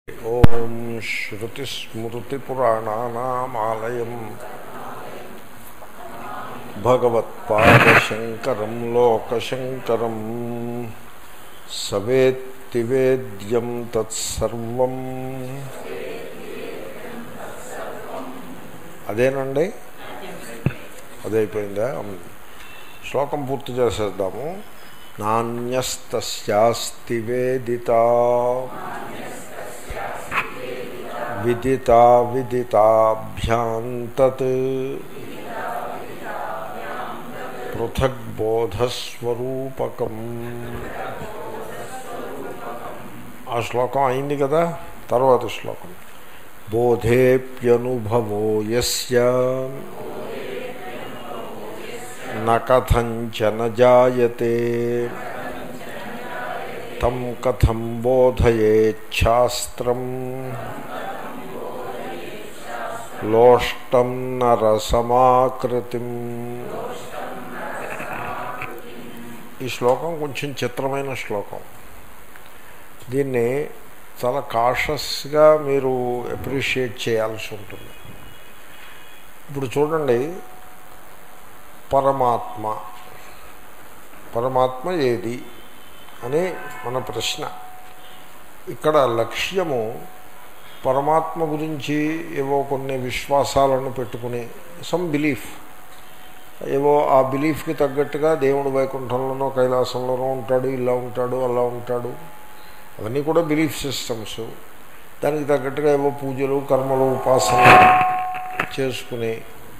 ఓం శ్రుతిస్మృతిపురాణానామాలయం భగవత్పాదశంకరం లోకశంకరం సవేత్తి వేద్యం తత్సర్వం అదేనండి అదైపోయిందా శ్లోకం పూర్తి చేసేద్దాము నాణ్యస్తస్యాస్తి వేదిత విదితా విదితాభ్యాం తత్ పృథగ్బోధస్వరూపకం ఆ శ్లోకం అయింది కదా తర్వాత శ్లోకం బోధేప్యనుభవో యస్య నకథంచన జాయతే తం కథం బోధయేచ్ఛాస్త్రం లోష్టం నరసమాకృతిం ఈ శ్లోకం కొంచెం చిత్రమైన శ్లోకం దీన్ని చాలా కాషస్గా మీరు అప్రిషియేట్ చేయాల్సి ఉంటుంది ఇప్పుడు చూడండి పరమాత్మ పరమాత్మ ఏది అని మన ప్రశ్న ఇక్కడ లక్ష్యము పరమాత్మ గురించి ఏవో కొన్ని విశ్వాసాలను పెట్టుకుని సమ్ బిలీఫ్ ఏవో ఆ బిలీఫ్కి తగ్గట్టుగా దేవుడు వైకుంఠంలోనో కైలాసంలోనో ఉంటాడు ఇలా ఉంటాడు అలా ఉంటాడు అవన్నీ కూడా బిలీఫ్ సిస్టమ్స్ దానికి తగ్గట్టుగా ఏవో పూజలు కర్మలు ఉపాసనలు చేసుకుని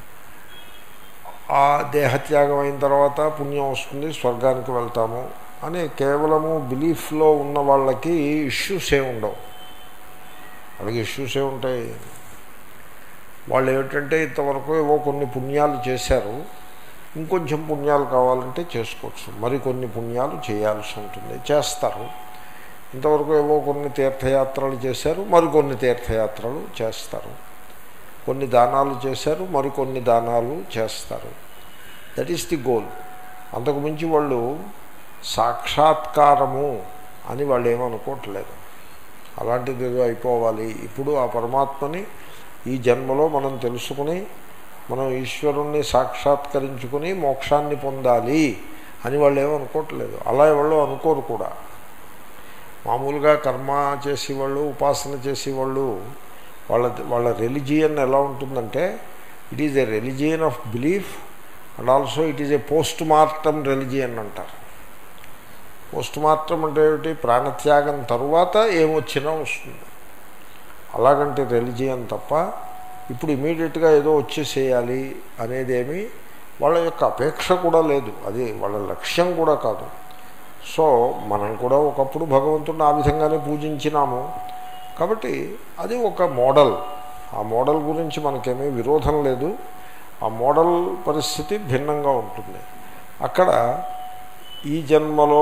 ఆ దేహత్యాగం అయిన తర్వాత పుణ్యం వస్తుంది స్వర్గానికి వెళ్తాము అని కేవలము బిలీఫ్లో ఉన్న వాళ్ళకి ఇష్యూస్ ఏ ఉండవు వాళ్ళకి ఇష్యూస్ ఏ ఉంటాయి వాళ్ళు ఏమిటంటే ఇంతవరకు ఏవో కొన్ని పుణ్యాలు చేశారు ఇంకొంచెం పుణ్యాలు కావాలంటే చేసుకోవచ్చు మరికొన్ని పుణ్యాలు చేయాల్సి ఉంటుంది చేస్తారు ఇంతవరకు ఏవో కొన్ని తీర్థయాత్రలు చేశారు మరికొన్ని తీర్థయాత్రలు చేస్తారు కొన్ని దానాలు చేశారు మరికొన్ని దానాలు చేస్తారు దట్ ఈస్ ది గోల్ అంతకుమించి వాళ్ళు సాక్షాత్కారము అని వాళ్ళు ఏమనుకోవట్లేదు అలాంటిది ఏదో అయిపోవాలి ఇప్పుడు ఆ పరమాత్మని ఈ జన్మలో మనం తెలుసుకుని మనం ఈశ్వరుణ్ణి సాక్షాత్కరించుకుని మోక్షాన్ని పొందాలి అని వాళ్ళు ఏమనుకోవట్లేదు అలా వాళ్ళు అనుకోరు కూడా మామూలుగా కర్మ చేసేవాళ్ళు ఉపాసన చేసేవాళ్ళు వాళ్ళ వాళ్ళ రెలిజియన్ ఎలా ఉంటుందంటే it is a religion of belief and also it is a post mortem religion అంటారు పోస్ట్ మార్టం అంటే ఏమిటి ప్రాణత్యాగం తరువాత ఏమొచ్చినా వస్తుంది అలాగంటే రెలిజియన్ తప్ప ఇప్పుడు ఇమీడియట్గా ఏదో వచ్చేసేయాలి అనేదేమి వాళ్ళ యొక్క అపేక్ష కూడా లేదు అది వాళ్ళ లక్ష్యం కూడా కాదు సో మనం కూడా ఒకప్పుడు భగవంతుడిని ఆ విధంగానే పూజించినాము కాబట్టి అది ఒక మోడల్ ఆ మోడల్ గురించి మనకేమీ విరోధం లేదు ఆ మోడల్ పరిస్థితి భిన్నంగా ఉంటుంది అక్కడ ఈ జన్మలో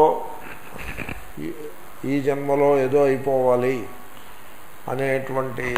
ఈ జన్మలో ఏదో అయిపోవాలి అనేటువంటి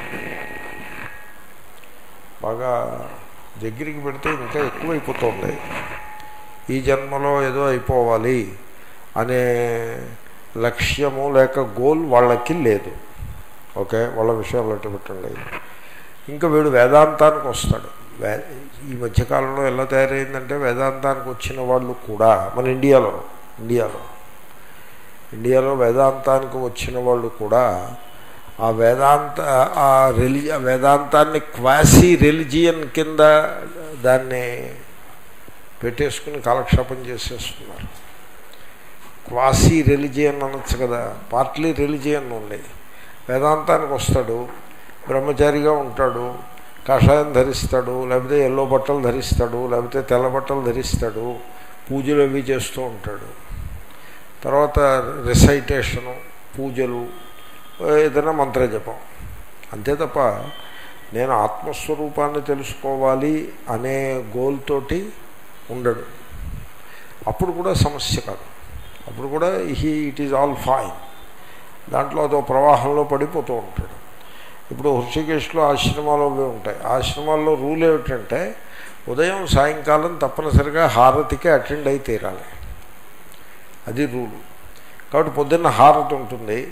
బాగా దగ్గరికి పెడితే ఇంకా ఎక్కువైపోతుంది ఈ జన్మలో ఏదో అయిపోవాలి అనే లక్ష్యము లేక గోల్ వాళ్ళకి లేదు ఓకే వాళ్ళ విషయాలు అట్టు పెట్టండి ఇంకా వీడు వేదాంతానికి వస్తాడు ఈ మధ్యకాలంలో ఎలా తయారైందంటే వేదాంతానికి వచ్చిన వాళ్ళు కూడా మన ఇండియాలో ఇండియాలో ఇండియాలో వేదాంతానికి వచ్చిన వాళ్ళు కూడా ఆ వేదాంత ఆ రిలి వేదాంతాన్ని క్వాసీ రిలిజియన్ కింద దాన్ని పెట్టేసుకుని కాలక్షేపం చేసేస్తున్నారు క్వాసీ రిలిజియన్ అనొచ్చు కదా పార్ట్లీ రిలిజియన్ ఉంది వేదాంతానికి వస్తాడు బ్రహ్మచారిగా ఉంటాడు కషాయం ధరిస్తాడు లేకపోతే ఎల్లో బట్టలు ధరిస్తాడు లేకపోతే తెల్ల బట్టలు ధరిస్తాడు పూజలు అవి చేస్తూ ఉంటాడు తర్వాత రిసైటేషను పూజలు ఏదైనా మంత్రజపం అంతే తప్ప నేను ఆత్మస్వరూపాన్ని తెలుసుకోవాలి అనే గోల్ తోటి ఉండడు అప్పుడు కూడా సమస్య కాదు అప్పుడు కూడా he it is all fine దాంట్లో అదో ప్రవాహంలో పడిపోతూ ఉంటాడు ఇప్పుడు హృషికేశ్లో ఆశ్రమాలు అవి ఉంటాయి ఆశ్రమాల్లో రూల్ ఏమిటంటే ఉదయం సాయంకాలం తప్పనిసరిగా హారతికి అటెండ్ అయి తీరాలి అది రూలు కాబట్టి పొద్దున్న హారతి ఉంటుంది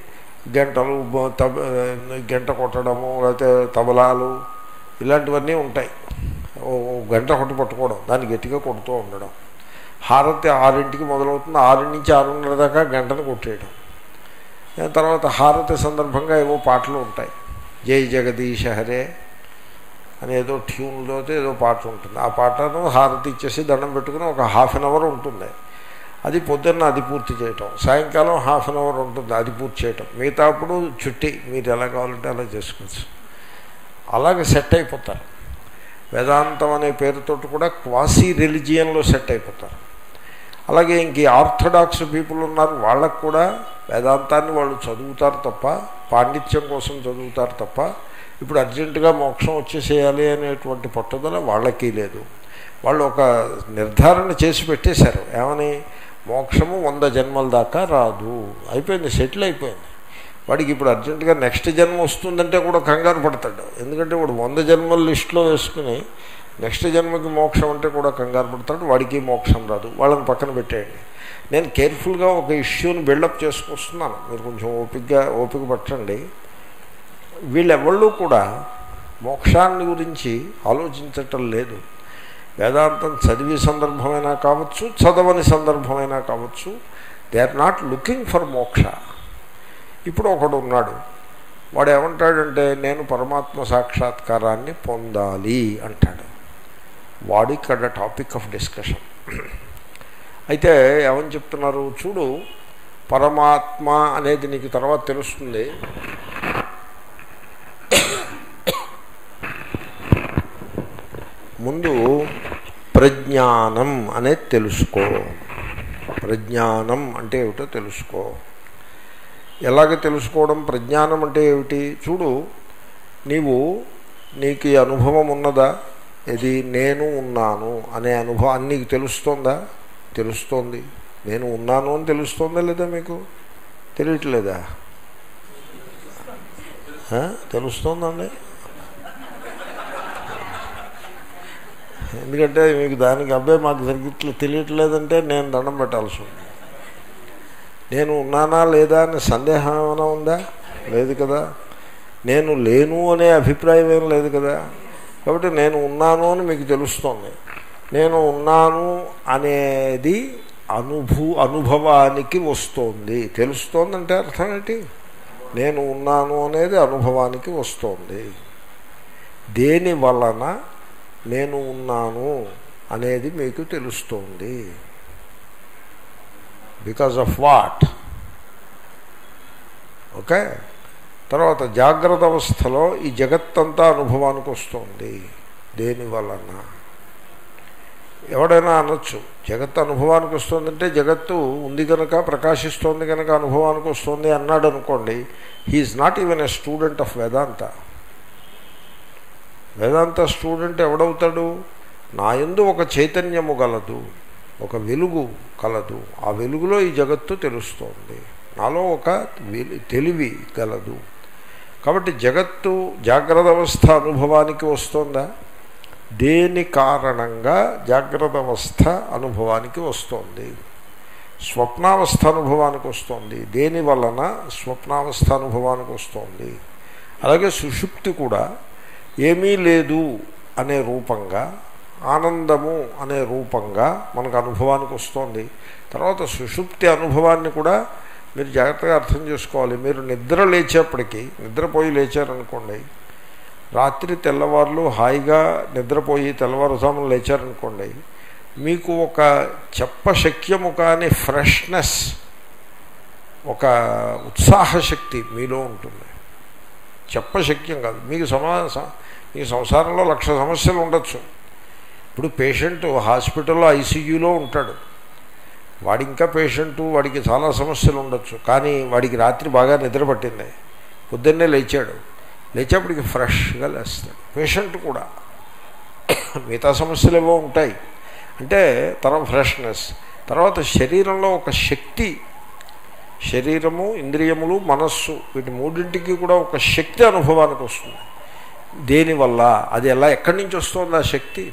గంటలు బ- తబ గంట కొట్టడము లేకపోతే తబలాలు ఇలాంటివన్నీ ఉంటాయి ఓ ఓ గంట కొట్టి పట్టుకోవడం దాన్ని గట్టిగా కొడుతూ ఉండడం హారతి ఆరింటికి మొదలవుతుంది ఆరు నుంచి ఆరున్నర దాకా గంటను కొట్టేయడం దాని తర్వాత హారతి సందర్భంగా ఏవో పాటలు ఉంటాయి జై జగదీశ హరే అని ఏదో ట్యూన్లో ఏదో పాట ఉంటుంది ఆ పాటను హారతి ఇచ్చేసి దండం పెట్టుకుని ఒక హాఫ్ అన్ అవర్ ఉంటుంది అది పొద్దున్న అది పూర్తి చేయటం సాయంకాలం హాఫ్ అన్ అవర్ ఉంటుంది అది పూర్తి చేయటం మిగతా అప్పుడు చుట్టి మీరు ఎలా కావాలంటే అలా చేసుకోవచ్చు అలాగే సెట్ అయిపోతారు వేదాంతం అనే పేరుతో కూడా క్వాసీ రిలిజియన్లో సెట్ అయిపోతారు అలాగే ఇంక ఈ ఆర్థడాక్స్ పీపుల్ ఉన్నారు వాళ్ళకు కూడా వేదాంతాన్ని వాళ్ళు చదువుతారు తప్ప పాండిత్యం కోసం చదువుతారు తప్ప ఇప్పుడు అర్జెంటుగా మోక్షం వచ్చేసేయాలి అనేటువంటి పట్టుదల వాళ్ళకి లేదు వాళ్ళు ఒక నిర్ధారణ చేసి పెట్టేశారు ఏమని మోక్షము వంద జన్మల దాకా రాదు అయిపోయింది సెటిల్ అయిపోయింది వాడికి ఇప్పుడు అర్జెంటుగా నెక్స్ట్ జన్మ వస్తుందంటే కూడా కంగారు పడతాడు ఎందుకంటే వాడు వంద జన్మల లిస్టులో వేసుకుని నెక్స్ట్ జన్మకి మోక్షం అంటే కూడా కంగారు పడతాడు వాడికి మోక్షం రాదు వాళ్ళని పక్కన పెట్టేయండి నేను కేర్ఫుల్గా ఒక ఇష్యూని బిల్డప్ చేసుకొస్తున్నాను మీరు కొంచెం ఓపికగా ఓపిక పట్టండి వీళ్ళెవళ్ళు కూడా మోక్షాన్ని గురించి ఆలోచించటం లేదు వేదాంతం చదివి సందర్భమైనా కావచ్చు చదవని సందర్భమైనా కావచ్చు they are not looking for moksha ఇప్పుడు ఒకడు ఉన్నాడు వాడు ఏమంటాడంటే నేను పరమాత్మ సాక్షాత్కారాన్ని పొందాలి అంటాడు వాడు ఇక్కడ టాపిక్ ఆఫ్ డిస్కషన్ అయితే ఏమని చెప్తున్నారు చూడు పరమాత్మ అనేది నీకు తర్వాత తెలుస్తుంది ముందు ప్రజ్ఞానం అనేది తెలుసుకో ప్రజ్ఞానం అంటే ఏమిటో తెలుసుకో ఎలాగ తెలుసుకోవడం ప్రజ్ఞానం అంటే ఏమిటి చూడు నీవు నీకు ఈ అనుభవం ఉన్నదా ఇది నేను ఉన్నాను అనే అనుభవం నీకు తెలుస్తోందా తెలుస్తోంది నేను ఉన్నాను అని తెలుస్తోందా లేదా మీకు తెలియట్లేదా ఆ? తెలుస్తోందండి ఎందుకంటే మీకు దానికి అబ్బాయి మాకు జరిగిట్లే తెలియట్లేదంటే నేను దండం పెట్టాల్సి ఉంది నేను ఉన్నానా లేదా అనే సందేహం ఏమైనా ఉందా లేదు కదా నేను లేను అనే అభిప్రాయం ఏం లేదు కదా కాబట్టి నేను ఉన్నాను అని మీకు తెలుస్తోంది నేను ఉన్నాను అనేది అనుభూ అనుభవానికి వస్తోంది తెలుస్తోందంటే అర్థం ఏంటి నేను ఉన్నాను అనేది అనుభవానికి వస్తోంది దేని వలన నేను ఉన్నాను అనేది మీకు తెలుస్తోంది బికాజ్ ఆఫ్ వాట్ ఓకే తర్వాత జాగ్రత్త అవస్థలో ఈ జగత్తంతా అనుభవానికి వస్తుంది దేని వలన ఎవడైనా అనొచ్చు జగత్తు అనుభవానికి వస్తుందంటే జగత్తు ఉంది కనుక ప్రకాశిస్తోంది కనుక అనుభవానికి వస్తుంది అన్నాడు అనుకోండి he is not even a student of Vedanta Vedanta student ఎవడవుతాడు నా యందు ఒక చైతన్యము గలదు ఒక వెలుగు కలదు ఆ వెలుగులో ఈ జగత్తు తెలుస్తోంది నాలో ఒక వెలు- తెలివి గలదు కాబట్టి జగత్తు జాగ్రత్త అవస్థ అనుభవానికి వస్తుందా దేని కారణంగా జాగ్రత్త అవస్థ అనుభవానికి వస్తోంది స్వప్నావస్థ అనుభవానికి వస్తుంది దేని వలన స్వప్నావస్థ అనుభవానికి వస్తుంది అలాగే సుషుప్తి కూడా ఏమీ లేదు అనే రూపంగా ఆనందము అనే రూపంగా మనకు అనుభవానికి వస్తుంది తర్వాత సుషుప్తి అనుభవాన్ని కూడా మీరు జాగ్రత్తగా అర్థం చేసుకోవాలి మీరు నిద్ర లేచేప్పటికీ నిద్రపోయి లేచారనుకోండి రాత్రి తెల్లవారులు హాయిగా నిద్రపోయి తెల్లవారుజామున లేచారనుకోండి మీకు ఒక చెప్పశక్యము కాని ఫ్రెష్నెస్ ఒక ఉత్సాహశక్తి మీలో ఉంటుంది చెప్పశక్యం కాదు మీకు సమా మీ సంసారంలో లక్ష సమస్యలు ఉండొచ్చు ఇప్పుడు పేషెంట్ హాస్పిటల్లో ఐసీయూలో ఉంటాడు వాడి ఇంకా పేషెంటు వాడికి చాలా సమస్యలు ఉండొచ్చు కానీ వాడికి రాత్రి బాగా నిద్ర పట్టింది పొద్దున్నే లేచాడు లేచేప్పటికి ఫ్రెష్గా లేస్తాడు పేషెంట్ కూడా మిగతా సమస్యలు ఏవో ఉంటాయి అంటే తరం ఫ్రెష్నెస్ తర్వాత శరీరంలో ఒక శక్తి శరీరము ఇంద్రియములు మనస్సు వీటి మూడింటికి కూడా ఒక శక్తి అనుభవానికి వస్తుంది దేనివల్ల అది ఎలా ఎక్కడి నుంచి వస్తుంది ఆ శక్తి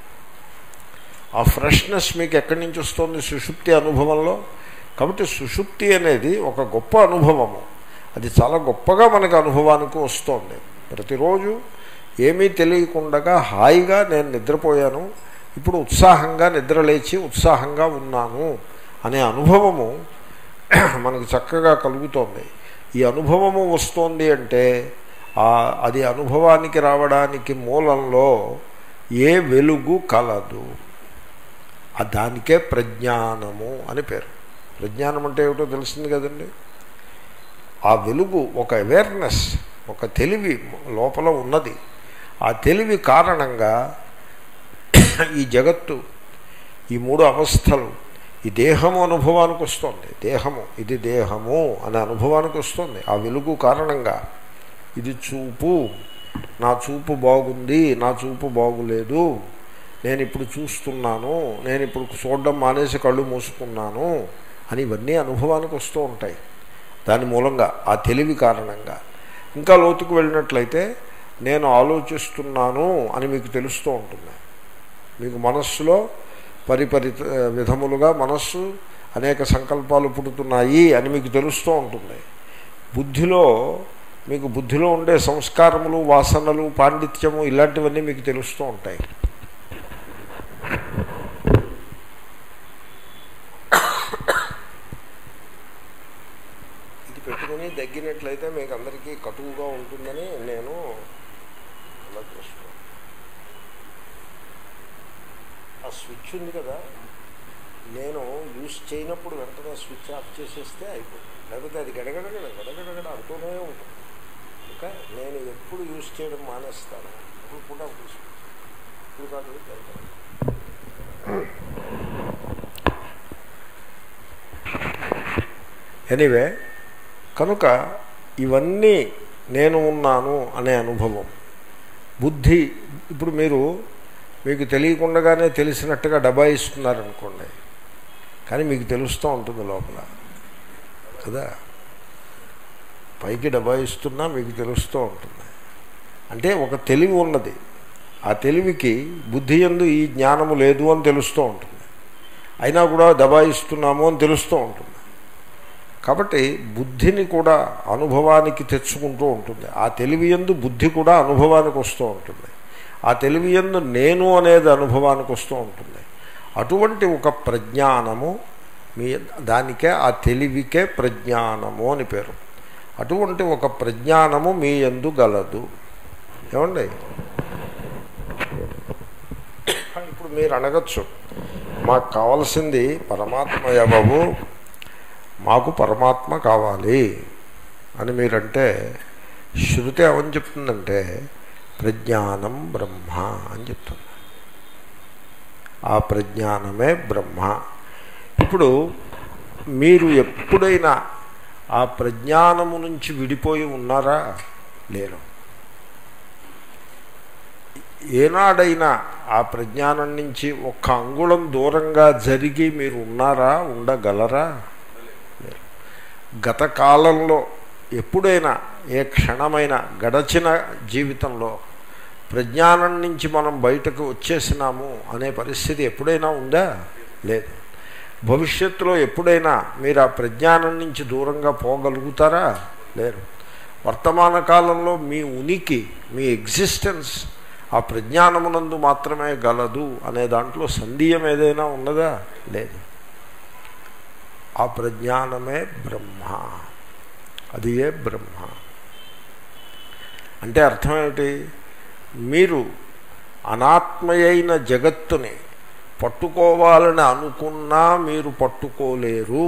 ఆ ఫ్రెష్నెస్ మీకు ఎక్కడి నుంచి వస్తుంది సుషుప్తి అనుభవంలో కాబట్టి సుషుప్తి అనేది ఒక గొప్ప అనుభవము అది చాలా గొప్పగా మనకు అనుభవానికి వస్తోంది ప్రతిరోజు ఏమీ తెలియకుండా హాయిగా నేను నిద్రపోయాను ఇప్పుడు ఉత్సాహంగా నిద్రలేచి ఉత్సాహంగా ఉన్నాను అనే అనుభవము మనకు చక్కగా కలుగుతోంది ఈ అనుభవము వస్తోంది అంటే అది అనుభవానికి రావడానికి మూలంలో ఏ వెలుగు కలదు దానికే ప్రజ్ఞానము అని పేరు ప్రజ్ఞానం అంటే ఏమిటో తెలిసింది కదండి ఆ వెలుగు ఒక అవేర్నెస్ ఒక తెలివి లోపల ఉన్నది ఆ తెలివి కారణంగా ఈ జగత్తు ఈ మూడు అవస్థలు ఈ దేహము అనుభవానికి వస్తుంది దేహము ఇది దేహము అనే అనుభవానికి వస్తుంది ఆ వెలుగు కారణంగా ఇది చూపు నా చూపు బాగుంది నా చూపు బాగులేదు నేను ఇప్పుడు చూస్తున్నాను నేను ఇప్పుడు చూడడం మానేసి కళ్ళు మూసుకున్నాను అని ఇవన్నీ అనుభవానికి వస్తూ ఉంటాయి దాని మూలంగా ఆ తెలివి కారణంగా ఇంకా లోతుకు వెళ్ళినట్లయితే నేను ఆలోచిస్తున్నాను అని మీకు తెలుస్తూ ఉంటుంది మీకు మనస్సులో పరిపరి విధములుగా మనస్సు అనేక సంకల్పాలు పుడుతున్నాయి అని మీకు తెలుస్తూ ఉంటుంది బుద్ధిలో మీకు బుద్ధిలో ఉండే సంస్కారములు వాసనలు పాండిత్యము ఇలాంటివన్నీ మీకు తెలుస్తూ ఉంటాయి ఇది పెట్టుకుని దగ్గినట్లయితే మీకు అందరికీ కటువుగా ఉంటుందని నేను అలా చేస్తున్నాను ఆ స్విచ్ ఉంది కదా నేను యూస్ చేయనప్పుడు వెంటనే స్విచ్ ఆఫ్ చేసేస్తే అయిపోతుంది లేకపోతే అది గడగడగడ గడగడగడ అంటూనే ఉంటుంది ఇంకా నేను ఎప్పుడు యూస్ చేయడం మానేస్తాను ఇప్పుడు కూడా ఇప్పుడు కాదు వెళ్తాను ఎనీవే కనుక ఇవన్నీ నేను ఉన్నాను అనే అనుభవం బుద్ధి ఇప్పుడు మీరు మీకు తెలియకుండానే తెలిసినట్టుగా డబ్బా ఇస్తున్నారనుకోండి కానీ మీకు తెలుస్తూ ఉంటుంది లోపల కదా పైకి డబ్బా ఇస్తున్నా మీకు తెలుస్తూ ఉంటుంది అంటే ఒక తెలివి ఉన్నది ఆ తెలివికి బుద్ధి ఎందు ఈ జ్ఞానము లేదు అని తెలుస్తూ ఉంటుంది అయినా కూడా దబాయిస్తున్నాము అని తెలుస్తూ ఉంటుంది కాబట్టి బుద్ధిని కూడా అనుభవానికి తెచ్చుకుంటూ ఉంటుంది ఆ తెలివి ఎందు బుద్ధి కూడా అనుభవానికి వస్తూ ఉంటుంది ఆ తెలివి ఎందు నేను అనేది అనుభవానికి వస్తూ ఉంటుంది అటువంటి ఒక ప్రజ్ఞానము మీ దానికే ఆ తెలివికే ప్రజ్ఞానము అని పేరు అటువంటి ఒక ప్రజ్ఞానము మీ ఎందు గలదు ఏమండి ఇప్పుడు మీరు అడగచ్చు మాకు కావాల్సింది పరమాత్మయ బాబు మాకు పరమాత్మ కావాలి అని మీరంటే శృతి ఏమని చెప్తుందంటే ప్రజ్ఞానం బ్రహ్మ అని చెప్తుంది ఆ ప్రజ్ఞానమే బ్రహ్మ ఇప్పుడు మీరు ఎప్పుడైనా ఆ ప్రజ్ఞానము నుంచి విడిపోయి ఉన్నారా లేరు ఏనాడైనా ఆ ప్రజ్ఞానం నుంచి ఒక్క అంగుళం దూరంగా జరిగి మీరు ఉన్నారా ఉండగలరా గత కాలంలో ఎప్పుడైనా ఏ క్షణమైన గడచిన జీవితంలో ప్రజ్ఞానం నుంచి మనం బయటకు వచ్చేసినాము అనే పరిస్థితి ఎప్పుడైనా ఉందా లేదు భవిష్యత్తులో ఎప్పుడైనా మీరు ఆ ప్రజ్ఞానం నుంచి దూరంగా పోగలుగుతారా లేరు వర్తమాన కాలంలో మీ ఉనికి మీ ఎగ్జిస్టెన్స్ ఆ ప్రజ్ఞానమునందు మాత్రమే గలదు అనే దాంట్లో సందేహం ఏదైనా ఉన్నదా లేదు ఆ ప్రజ్ఞానమే బ్రహ్మ అది ఏ బ్రహ్మ అంటే అర్థం ఏమిటి మీరు అనాత్మయైన జగత్తుని పట్టుకోవాలని అనుకున్నా మీరు పట్టుకోలేరు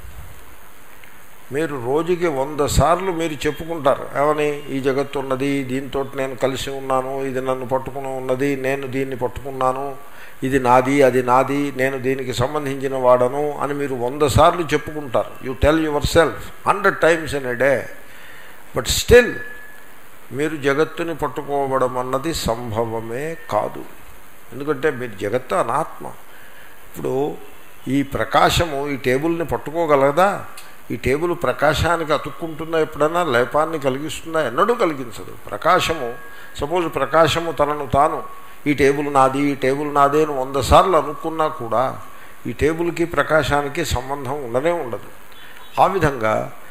మీరు రోజుకి వంద సార్లు మీరు చెప్పుకుంటారు ఏమని ఈ జగత్తు ఉన్నది దీంతో నేను కలిసి ఉన్నాను ఇది నన్ను పట్టుకుని ఉన్నది నేను దీన్ని పట్టుకున్నాను ఇది నాది అది నాది నేను దీనికి సంబంధించిన వాడను అని మీరు వంద సార్లు చెప్పుకుంటారు you tell yourself hundred times in a day but still మీరు జగత్తుని పట్టుకోవడం అన్నది సంభవమే కాదు ఎందుకంటే మీరు జగత్తు అనాత్మ ఇప్పుడు ఈ ప్రకాశము ఈ టేబుల్ని పట్టుకోగలదా ఈ టేబుల్ ప్రకాశానికి అతుక్కుంటుందా ఎప్పుడైనా లేపాన్ని కలిగిస్తుందా ఎన్నడూ కలిగించదు ప్రకాశము సపోజ్ ప్రకాశము తనను తాను ఈ టేబుల్ నాది ఈ టేబుల్ నాది అని వంద సార్లు అనుకున్నా కూడా ఈ టేబుల్కి ప్రకాశానికి సంబంధం ఉండనే ఉండదు ఆ విధంగా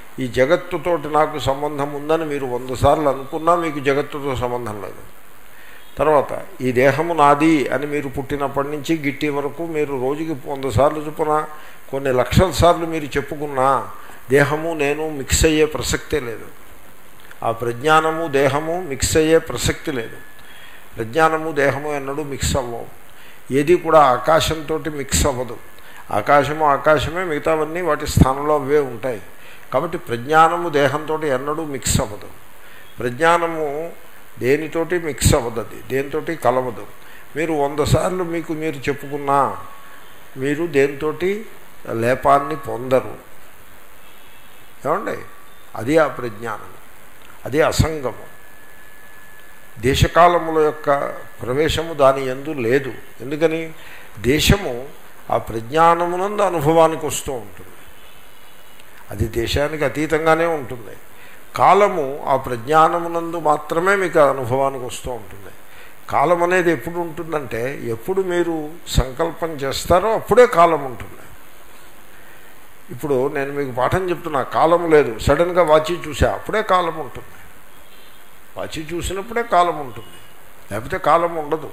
ఈ జగత్తుతోటి నాకు సంబంధం ఉందని మీరు వంద సార్లు అనుకున్నా మీకు జగత్తుతో సంబంధం లేదు తర్వాత ఈ దేహము నాది అని మీరు పుట్టినప్పటి నుంచి గిట్టి వరకు మీరు రోజుకి వంద సార్లు చొప్పున కొన్ని లక్షల సార్లు మీరు చెప్పుకున్నా దేహము నేను మిక్స్ అయ్యే ప్రసక్తే లేదు ఆ ప్రజ్ఞానము దేహము మిక్స్ అయ్యే ప్రసక్తి లేదు ప్రజ్ఞానము దేహము ఎన్నడూ మిక్స్ అవ్వవు ఏది కూడా ఆకాశంతో మిక్స్ అవ్వదు ఆకాశము ఆకాశమే మిగతావన్నీ వాటి స్థానంలో అవే ఉంటాయి కాబట్టి ప్రజ్ఞానము దేహంతో ఎన్నడూ మిక్స్ అవ్వదు ప్రజ్ఞానము దేనితోటి మిక్స్ అవ్వదు అది దేనితోటి కలవదు మీరు వంద సార్లు మీకు మీరు చెప్పుకున్నా మీరు దేనితోటి లేపాన్ని పొందరు ఏమండి అది ఆ ప్రజ్ఞానం అది అసంగము దేశకాలముల యొక్క ప్రవేశము దాని ఎందు లేదు ఎందుకని దేశము ఆ ప్రజ్ఞానమునందు అనుభవానికి వస్తూ ఉంటుంది అది దేశానికి అతీతంగానే ఉంటుంది కాలము ఆ ప్రజ్ఞానమునందు మాత్రమే మీకు అనుభవానికి వస్తూ ఉంటుంది కాలం అనేది ఎప్పుడు ఉంటుందంటే ఎప్పుడు మీరు సంకల్పం చేస్తారో అప్పుడే కాలం ఉంటుంది ఇప్పుడు నేను మీకు పాఠం చెప్తున్నా కాలం లేదు సడన్గా వాచి చూసా అప్పుడే కాలం ఉంటుంది వాచి చూసినప్పుడే కాలం ఉంటుంది లేకపోతే కాలం ఉండదు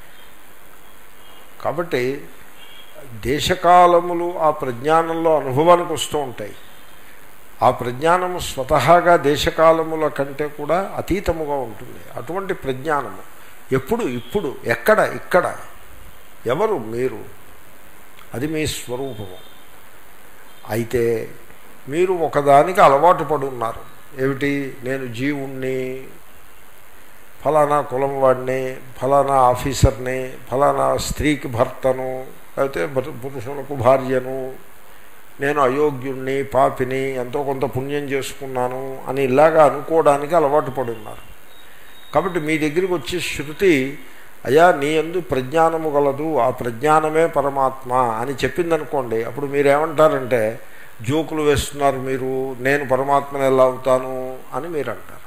కాబట్టి దేశకాలములు ఆ ప్రజ్ఞానంలో అనుభవానికి వస్తూ ఉంటాయి ఆ ప్రజ్ఞానము స్వతహాగా దేశకాలముల కంటే కూడా అతీతముగా ఉంటుంది అటువంటి ప్రజ్ఞానము ఎప్పుడు ఇప్పుడు ఎక్కడ ఇక్కడ ఎవరు మీరు అది మీ స్వరూపము అయితే మీరు ఒకదానికి అలవాటు పడి ఉన్నారు ఏమిటి నేను జీవుణ్ణి ఫలానా కులం వాడిని ఫలానా ఆఫీసర్ని ఫలానా స్త్రీకి భర్తను లేకపోతే పురుషులకు భార్యను నేను అయోగ్యుణ్ణి పాపిని ఎంతో కొంత పుణ్యం చేసుకున్నాను అని ఇలాగా అనుకోవడానికి అలవాటు పడి ఉన్నారు కాబట్టి మీ దగ్గరికి వచ్చి శృతి అయ్యా నీ ఎందు ప్రజ్ఞానము గలదు ఆ ప్రజ్ఞానమే పరమాత్మ అని చెప్పిందనుకోండి అప్పుడు మీరేమంటారంటే జోకులు వేస్తున్నారు మీరు నేను పరమాత్మను ఎలా అవుతాను అని మీరు అంటారు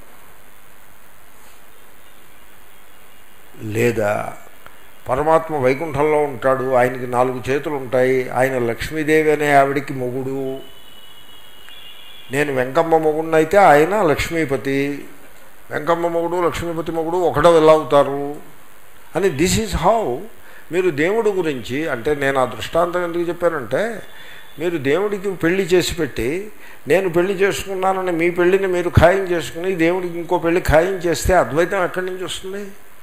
లేదా పరమాత్మ వైకుంఠంలో ఉంటాడు ఆయనకి నాలుగు చేతులు ఉంటాయి ఆయన లక్ష్మీదేవి అనే ఆవిడికి మొగుడు నేను వెంకమ్మ మొగుడినైతే ఆయన లక్ష్మీపతి వెంకమ్మ మొగుడు లక్ష్మీపతి మొగుడు ఒకటో ఎలా అవుతారు అని దిస్ ఈజ్ హౌ మీరు దేవుడు గురించి అంటే నేను ఆ దృష్టాంతం ఎందుకు చెప్పానంటే మీరు దేవుడికి పెళ్లి చేసి పెట్టి నేను పెళ్లి చేసుకున్నానని మీ పెళ్లిని మీరు ఖాయం చేసుకుని దేవుడికి ఇంకో పెళ్లి ఖాయం చేస్తే అద్వైతం ఎక్కడి నుంచి వస్తుంది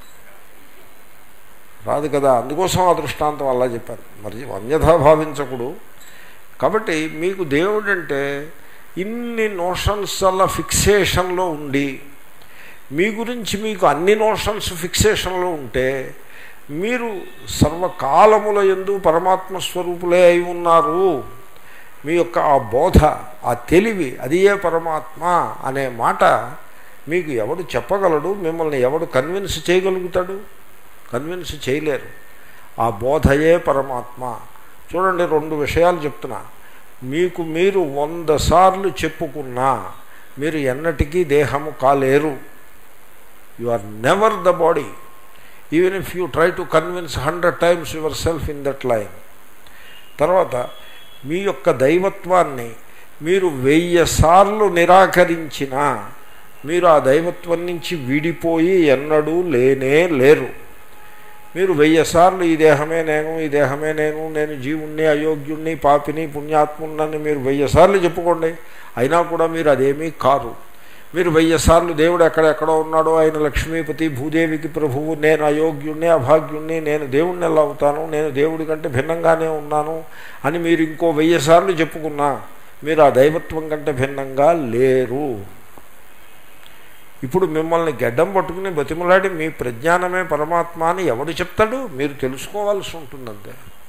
రాదు కదా అందుకోసం ఆ దృష్టాంతం అలా చెప్పాను మరి అన్యథా భావించకుడు కాబట్టి మీకు దేవుడు అంటే ఇన్ని నోషన్స్ అలా ఫిక్సేషన్లో ఉండి మీ గురించి మీకు అన్ని నోషన్స్ ఫిక్సేషన్లో ఉంటే మీరు సర్వకాలముల ఎందు పరమాత్మ స్వరూపులే అయి ఉన్నారు మీ యొక్క ఆ బోధ ఆ తెలివి అది ఏ పరమాత్మ అనే మాట మీకు ఎవడు చెప్పగలడు మిమ్మల్ని ఎవడు కన్విన్స్ చేయగలుగుతాడు కన్విన్స్ చేయలేరు ఆ బోధయే పరమాత్మ చూడండి రెండు విషయాలు చెప్తున్నా మీకు మీరు వంద సార్లు చెప్పుకున్నా మీరు ఎన్నటికీ దేహము కాలేరు you are never the body even if you try to convince hundred times yourself in that line తర్వాత మీ యొక్క దైవత్వాన్ని మీరు వెయ్యి సార్లు నిరాకరించినా మీరు ఆ దైవత్వం నుంచి విడిపోయి ఎన్నడూ లేనే లేరు మీరు వెయ్యి సార్లు ఈ దేహమే నేను ఈ దేహమే నేను నేను జీవుణ్ణి అయోగ్యుణ్ణి పాపిని పుణ్యాత్ముణ్ణని మీరు వెయ్యి సార్లు చెప్పుకోండి అయినా కూడా మీరు అదేమీ కారు మీరు వెయ్యి సార్లు దేవుడు ఎక్కడెక్కడో ఉన్నాడో ఆయన లక్ష్మీపతి భూదేవికి ప్రభువు నేను అయోగ్యుణ్ణి అభాగ్యుణ్ణి నేను దేవుణ్ణి ఎలా అవుతాను నేను దేవుడి కంటే భిన్నంగానే ఉన్నాను అని మీరు ఇంకో వెయ్యి సార్లు చెప్పుకున్నా మీరు ఆ దైవత్వం కంటే భిన్నంగా లేరు ఇప్పుడు మిమ్మల్ని గడ్డం పట్టుకుని బతిమలాడి మీ ప్రజ్ఞానమే పరమాత్మ అని ఎవడు చెప్తాడు మీరు తెలుసుకోవాల్సి ఉంటుందంతే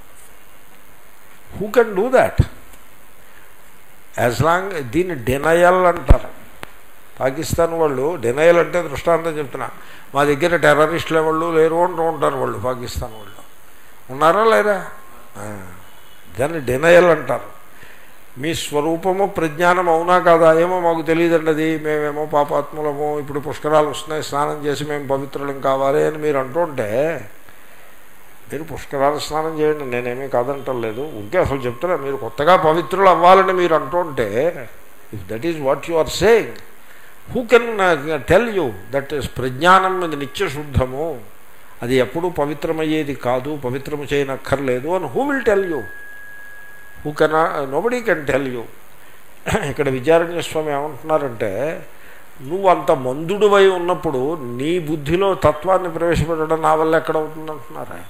who can do that as long దీన్ని డినయల్ అంటారు పాకిస్తాన్ వాళ్ళు డినయల్ అంటే దృష్టాంతం చెప్తున్నా మా దగ్గర టెర్రరిస్టులు వాళ్ళు లేరు అంటూ ఉంటారు వాళ్ళు పాకిస్తాన్ వాళ్ళు ఉన్నారా లేరా దాన్ని డినయల్ అంటారు మీ స్వరూపము ప్రజ్ఞానం అవునా కాదా ఏమో మాకు తెలియదండి అది మేమేమో పాపాత్ములము ఇప్పుడు పుష్కరాలు వస్తున్నాయి స్నానం చేసి మేము పవిత్రులం కావాలి అని మీరు అంటుంటే మీరు పుష్కరాలు స్నానం చేయండి నేనేమీ కాదంటలేదు ఉంటే అసలు చెప్తున్నా మీరు కొత్తగా పవిత్రులు అవ్వాలని మీరు అంటుంటే if that is what you are saying who can tell you that is ప్రజ్ఞానం అది నిత్యశుద్ధము అది ఎప్పుడూ పవిత్రమయ్యేది కాదు పవిత్రము చేయనక్కర్లేదు అని who will tell you who can nobody can tell you ఇక్కడ విద్యారణ్య స్వామి ఏమంటున్నారంటే నువ్వు అంత మందుడువై ఉన్నప్పుడు నీ బుద్ధిలో తత్వాన్ని ప్రవేశపెట్టడం నా వల్ల ఎక్కడ అవుతుంది అంటున్నారు ఆయన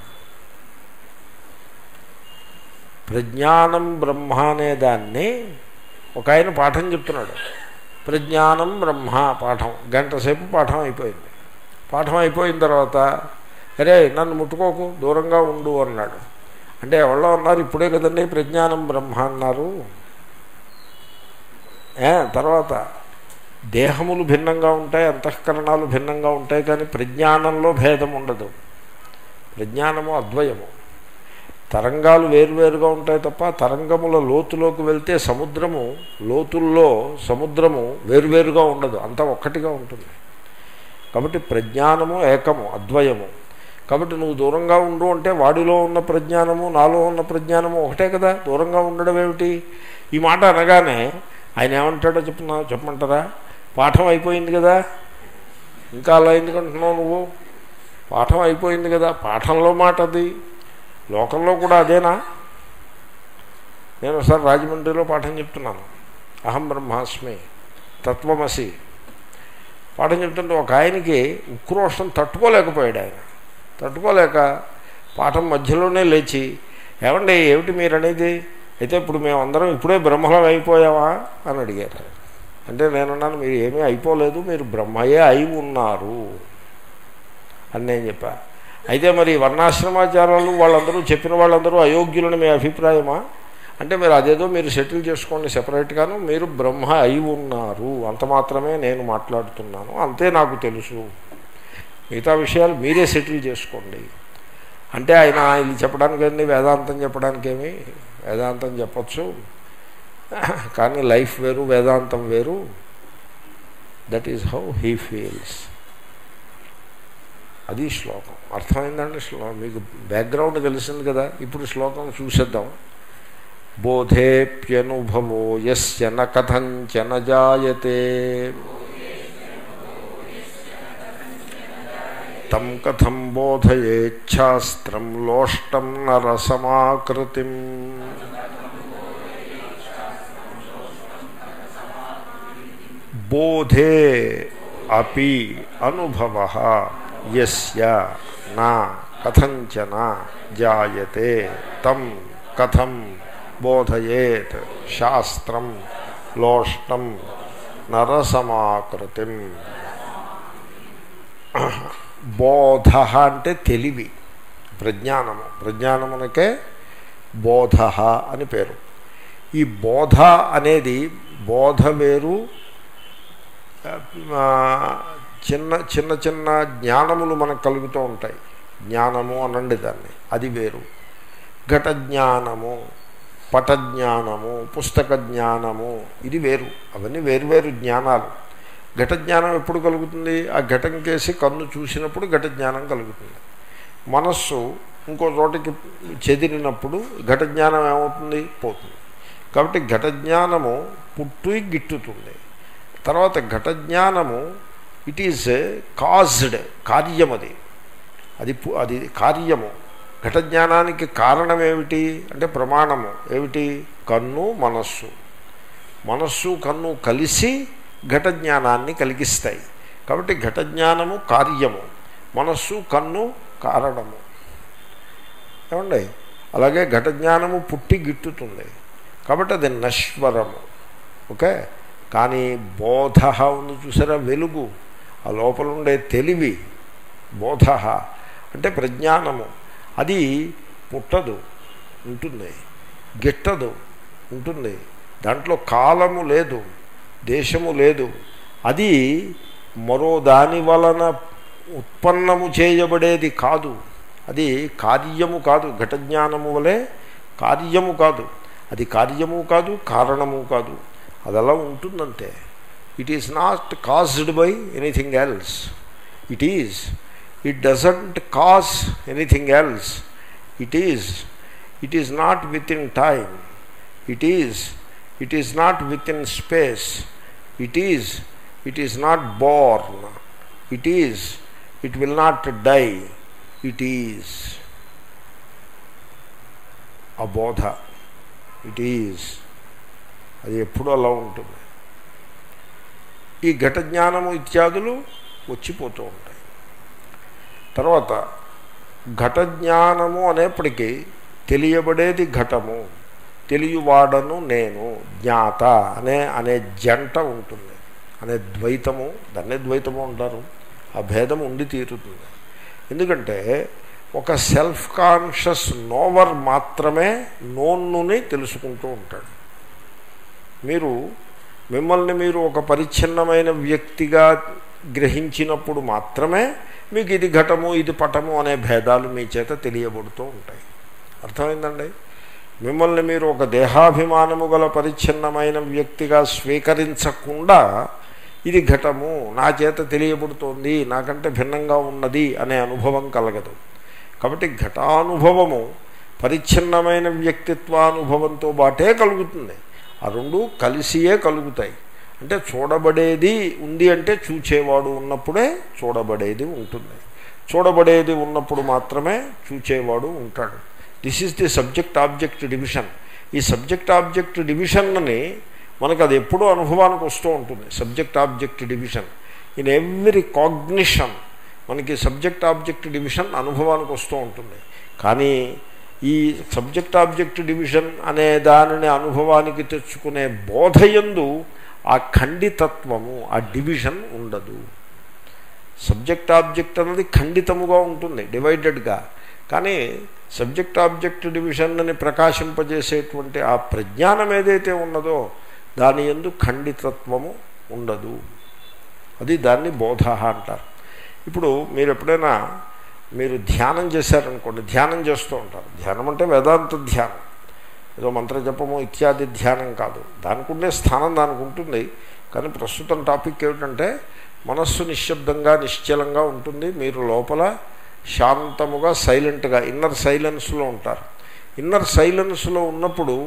ప్రజ్ఞానం బ్రహ్మ అనే దాన్ని ఒక ఆయన పాఠం చెప్తున్నాడు ప్రజ్ఞానం బ్రహ్మ పాఠం గంట సేపు పాఠం అయిపోయింది పాఠం అయిపోయిన తర్వాత అరే నన్ను ముట్టుకోకు దూరంగా ఉండు అన్నాడు అంటే ఎవరో ఉన్నారు ఇప్పుడే కదండి ప్రజ్ఞానం బ్రహ్మ అన్నారు ఏ తర్వాత దేహములు భిన్నంగా ఉంటాయి అంతఃకరణాలు భిన్నంగా ఉంటాయి కానీ ప్రజ్ఞానంలో భేదం ఉండదు ప్రజ్ఞానము అద్వయము తరంగాలు వేరువేరుగా ఉంటాయి తప్ప తరంగముల లోతులోకి వెళ్తే సముద్రము లోతుల్లో సముద్రము వేరువేరుగా ఉండదు అంతా ఒక్కటిగా ఉంటుంది కాబట్టి ప్రజ్ఞానము ఏకము అద్వయము కాబట్టి నువ్వు దూరంగా ఉండు అంటే వాడిలో ఉన్న ప్రజ్ఞానము నాలో ఉన్న ప్రజ్ఞానము ఒకటే కదా దూరంగా ఉండడం ఏమిటి ఈ మాట అనగానే ఆయన ఏమంటాడో చెప్పు చెప్పమంటారా పాఠం అయిపోయింది కదా ఇంకా అలా ఎందుకంటున్నావు నువ్వు పాఠం అయిపోయింది కదా పాఠంలో మాట అది లోకంలో కూడా అదేనా నేను ఒకసారి రాజమండ్రిలో పాఠం చెప్తున్నాను అహం బ్రహ్మాస్మి తత్వమసి పాఠం చెప్తుంటే ఒక ఆయనకి ఉక్రోషం తట్టుకోలేకపోయాడు ఆయన తట్టుకోలేక పాఠం మధ్యలోనే లేచి ఏమండి ఏమిటి మీరు అనేది అయితే ఇప్పుడు మేమందరం ఇప్పుడే బ్రహ్మలం అయిపోయావా అని అడిగారు అంటే నేనున్నాను మీరు ఏమీ అయిపోలేదు మీరు బ్రహ్మయే అయి ఉన్నారు అని నేను చెప్పా అయితే మరి వర్ణాశ్రమాచారాలు వాళ్ళందరూ చెప్పిన వాళ్ళందరూ అయోగ్యులని మీ అభిప్రాయమా అంటే మీరు అదేదో మీరు సెటిల్ చేసుకోండి సెపరేట్గాను మీరు బ్రహ్మ అయి ఉన్నారు అంత మాత్రమే నేను మాట్లాడుతున్నాను అంతే నాకు తెలుసు మిగతా విషయాలు మీరే సెటిల్ చేసుకోండి అంటే ఆయన ఇది చెప్పడానికండి వేదాంతం చెప్పడానికేమి వేదాంతం చెప్పచ్చు కానీ లైఫ్ వేరు వేదాంతం వేరు that is how he feels అది శ్లోకం అర్థమైందండి శ్లోకం మీకు బ్యాక్గ్రౌండ్ తెలిసింది కదా ఇప్పుడు శ్లోకం చూసేద్దాం బోధేప్యనుభవో యస్య న కథంచన జాయతే తం కథం బోధయేచ్ఛాస్త్రం లోష్టం నరసమాకృతిం బోధే అపి అనుభవ యస్య నా కథంచన జాయతే తం కథం బోధయేత్ శాస్త్రం లోష్టం నరసమాకృతిం బోధ అంటే తెలివి ప్రజ్ఞానము ప్రజ్ఞానమునకే బోధ అని పేరు ఈ బోధ అనేది బోధ వేరు చిన్న చిన్న చిన్న జ్ఞానములు మనకు కలుగుతూ ఉంటాయి జ్ఞానము అనండి దాన్ని అది వేరు ఘట జ్ఞానము పట జ్ఞానము పుస్తక జ్ఞానము ఇది వేరు అవన్నీ వేరువేరు జ్ఞానాలు ఘట జ్ఞానం ఎప్పుడు కలుగుతుంది ఆ ఘటం కేసి కన్ను చూసినప్పుడు ఘట జ్ఞానం కలుగుతుంది మనస్సు ఇంకో చోటికి చెదిరినప్పుడు ఘట జ్ఞానం ఏమవుతుంది పోతుంది కాబట్టి ఘట జ్ఞానము పుట్టు గిట్టుతుంది తర్వాత ఘట జ్ఞానము ఇట్ ఈజ్ కాజ్డ్ కార్యం అది అది అది కార్యము ఘట జ్ఞానానికి కారణం ఏమిటి అంటే ప్రమాణము ఏమిటి కన్ను మనస్సు మనస్సు కన్ను కలిసి ఘట జ్ఞానాన్ని కలిగిస్తాయి కాబట్టి ఘట జ్ఞానము కార్యము మనస్సు కన్ను కారణము ఏమండి అలాగే ఘట జ్ఞానము పుట్టి గిట్టుతుంది కాబట్టి అది నశ్వరము ఓకే కానీ బోధ ఉంది చూసారా వెలుగు ఆ లోపల ఉండే తెలివి బోధ అంటే ప్రజ్ఞానము అది పుట్టదు ఉంటుంది గిట్టదు ఉంటుంది దాంట్లో కాలము లేదు దేశము లేదు అది మరో దాని వలన ఉత్పన్నము చేయబడేది కాదు అది కార్యము కాదు ఘట జ్ఞానము వలె కార్యము కాదు అది కార్యము కాదు కారణము కాదు అది అలా ఉంటుందంతే it is not caused by anything else it is it doesn't cause anything else it is it is not within time it is it is not within space it is it is not born it is it will not die it is a bodha it is అది ఎప్పుడు అలా ఉంటుంది ఈ ఘట జ్ఞానము ఇత్యాదులు వచ్చిపోతూ ఉంటాయి తర్వాత ఘట జ్ఞానము అనేప్పటికీ తెలియబడేది ఘటము తెలియవాడను నేను జ్ఞాత అనే అనే జంట ఉంటుంది అనే ద్వైతము దాన్నే ద్వైతము అంటారు ఆ భేదం ఉండి తీరుతుంది ఎందుకంటే ఒక సెల్ఫ్ కాన్షియస్ నోవర్ మాత్రమే నోన్నుని తెలుసుకుంటూ ఉంటాడు మీరు మిమ్మల్ని మీరు ఒక పరిచ్ఛిన్నమైన వ్యక్తిగా గ్రహించినప్పుడు మాత్రమే మీకు ఇది ఘటము ఇది పటము అనే భేదాలు మీ చేత తెలియబడుతూ ఉంటాయి అర్థమైందండి మిమ్మల్ని మీరు ఒక దేహాభిమానము గల పరిచ్ఛిన్నమైన వ్యక్తిగా స్వీకరించకుండా ఇది ఘటము నా చేత తెలియబడుతోంది నాకంటే భిన్నంగా ఉన్నది అనే అనుభవం కలగదు కాబట్టి ఘటానుభవము పరిచ్ఛిన్నమైన వ్యక్తిత్వానుభవంతో బాటే కలుగుతుంది ఆ రెండు కలిసియే కలుగుతాయి అంటే చూడబడేది ఉంది అంటే చూచేవాడు ఉన్నప్పుడే చూడబడేది ఉంటుంది చూడబడేది ఉన్నప్పుడు మాత్రమే చూచేవాడు ఉంటాడు this is the subject object division ఈ సబ్జెక్ట్ ఆబ్జెక్ట్ డివిజన్ని మనకు అది ఎప్పుడూ అనుభవానికి వస్తూ ఉంటుంది subject object division in every cognition మనకి సబ్జెక్ట్ ఆబ్జెక్ట్ డివిజన్ అనుభవానికి వస్తూ ఉంటుంది కానీ ఈ సబ్జెక్ట్ ఆబ్జెక్ట్ డివిజన్ అనే దానిని అనుభవానికి తెచ్చుకునే బోధయందు ఆ ఖండితత్వము ఆ డివిజన్ ఉండదు సబ్జెక్ట్ ఆబ్జెక్ట్ అన్నది ఖండితముగా ఉంటుంది డివైడెడ్గా కానీ సబ్జెక్ట్ ఆబ్జెక్ట్ డివిజన్ని ప్రకాశింపజేసేటువంటి ఆ ప్రజ్ఞానం ఏదైతే ఉన్నదో దాని ఎందు ఖండితత్వము ఉండదు అది దాన్ని బోధ అంటారు ఇప్పుడు మీరు ఎప్పుడైనా మీరు ధ్యానం చేశారనుకోండి ధ్యానం చేస్తూ ఉంటారు ధ్యానం అంటే వేదాంత ధ్యానం ఏదో మంత్రజపము ఇత్యాది ధ్యానం కాదు దానికి ఉండే స్థానం దానికి ఉంటుంది కానీ ప్రస్తుతం టాపిక్ ఏమిటంటే మనస్సు నిశ్శబ్దంగా నిశ్చలంగా ఉంటుంది మీరు లోపల శాంతముగా సైలెంట్గా ఇన్నర్ సైలెన్స్లో ఉంటారు ఇన్నర్ సైలెన్స్లో ఉన్నప్పుడు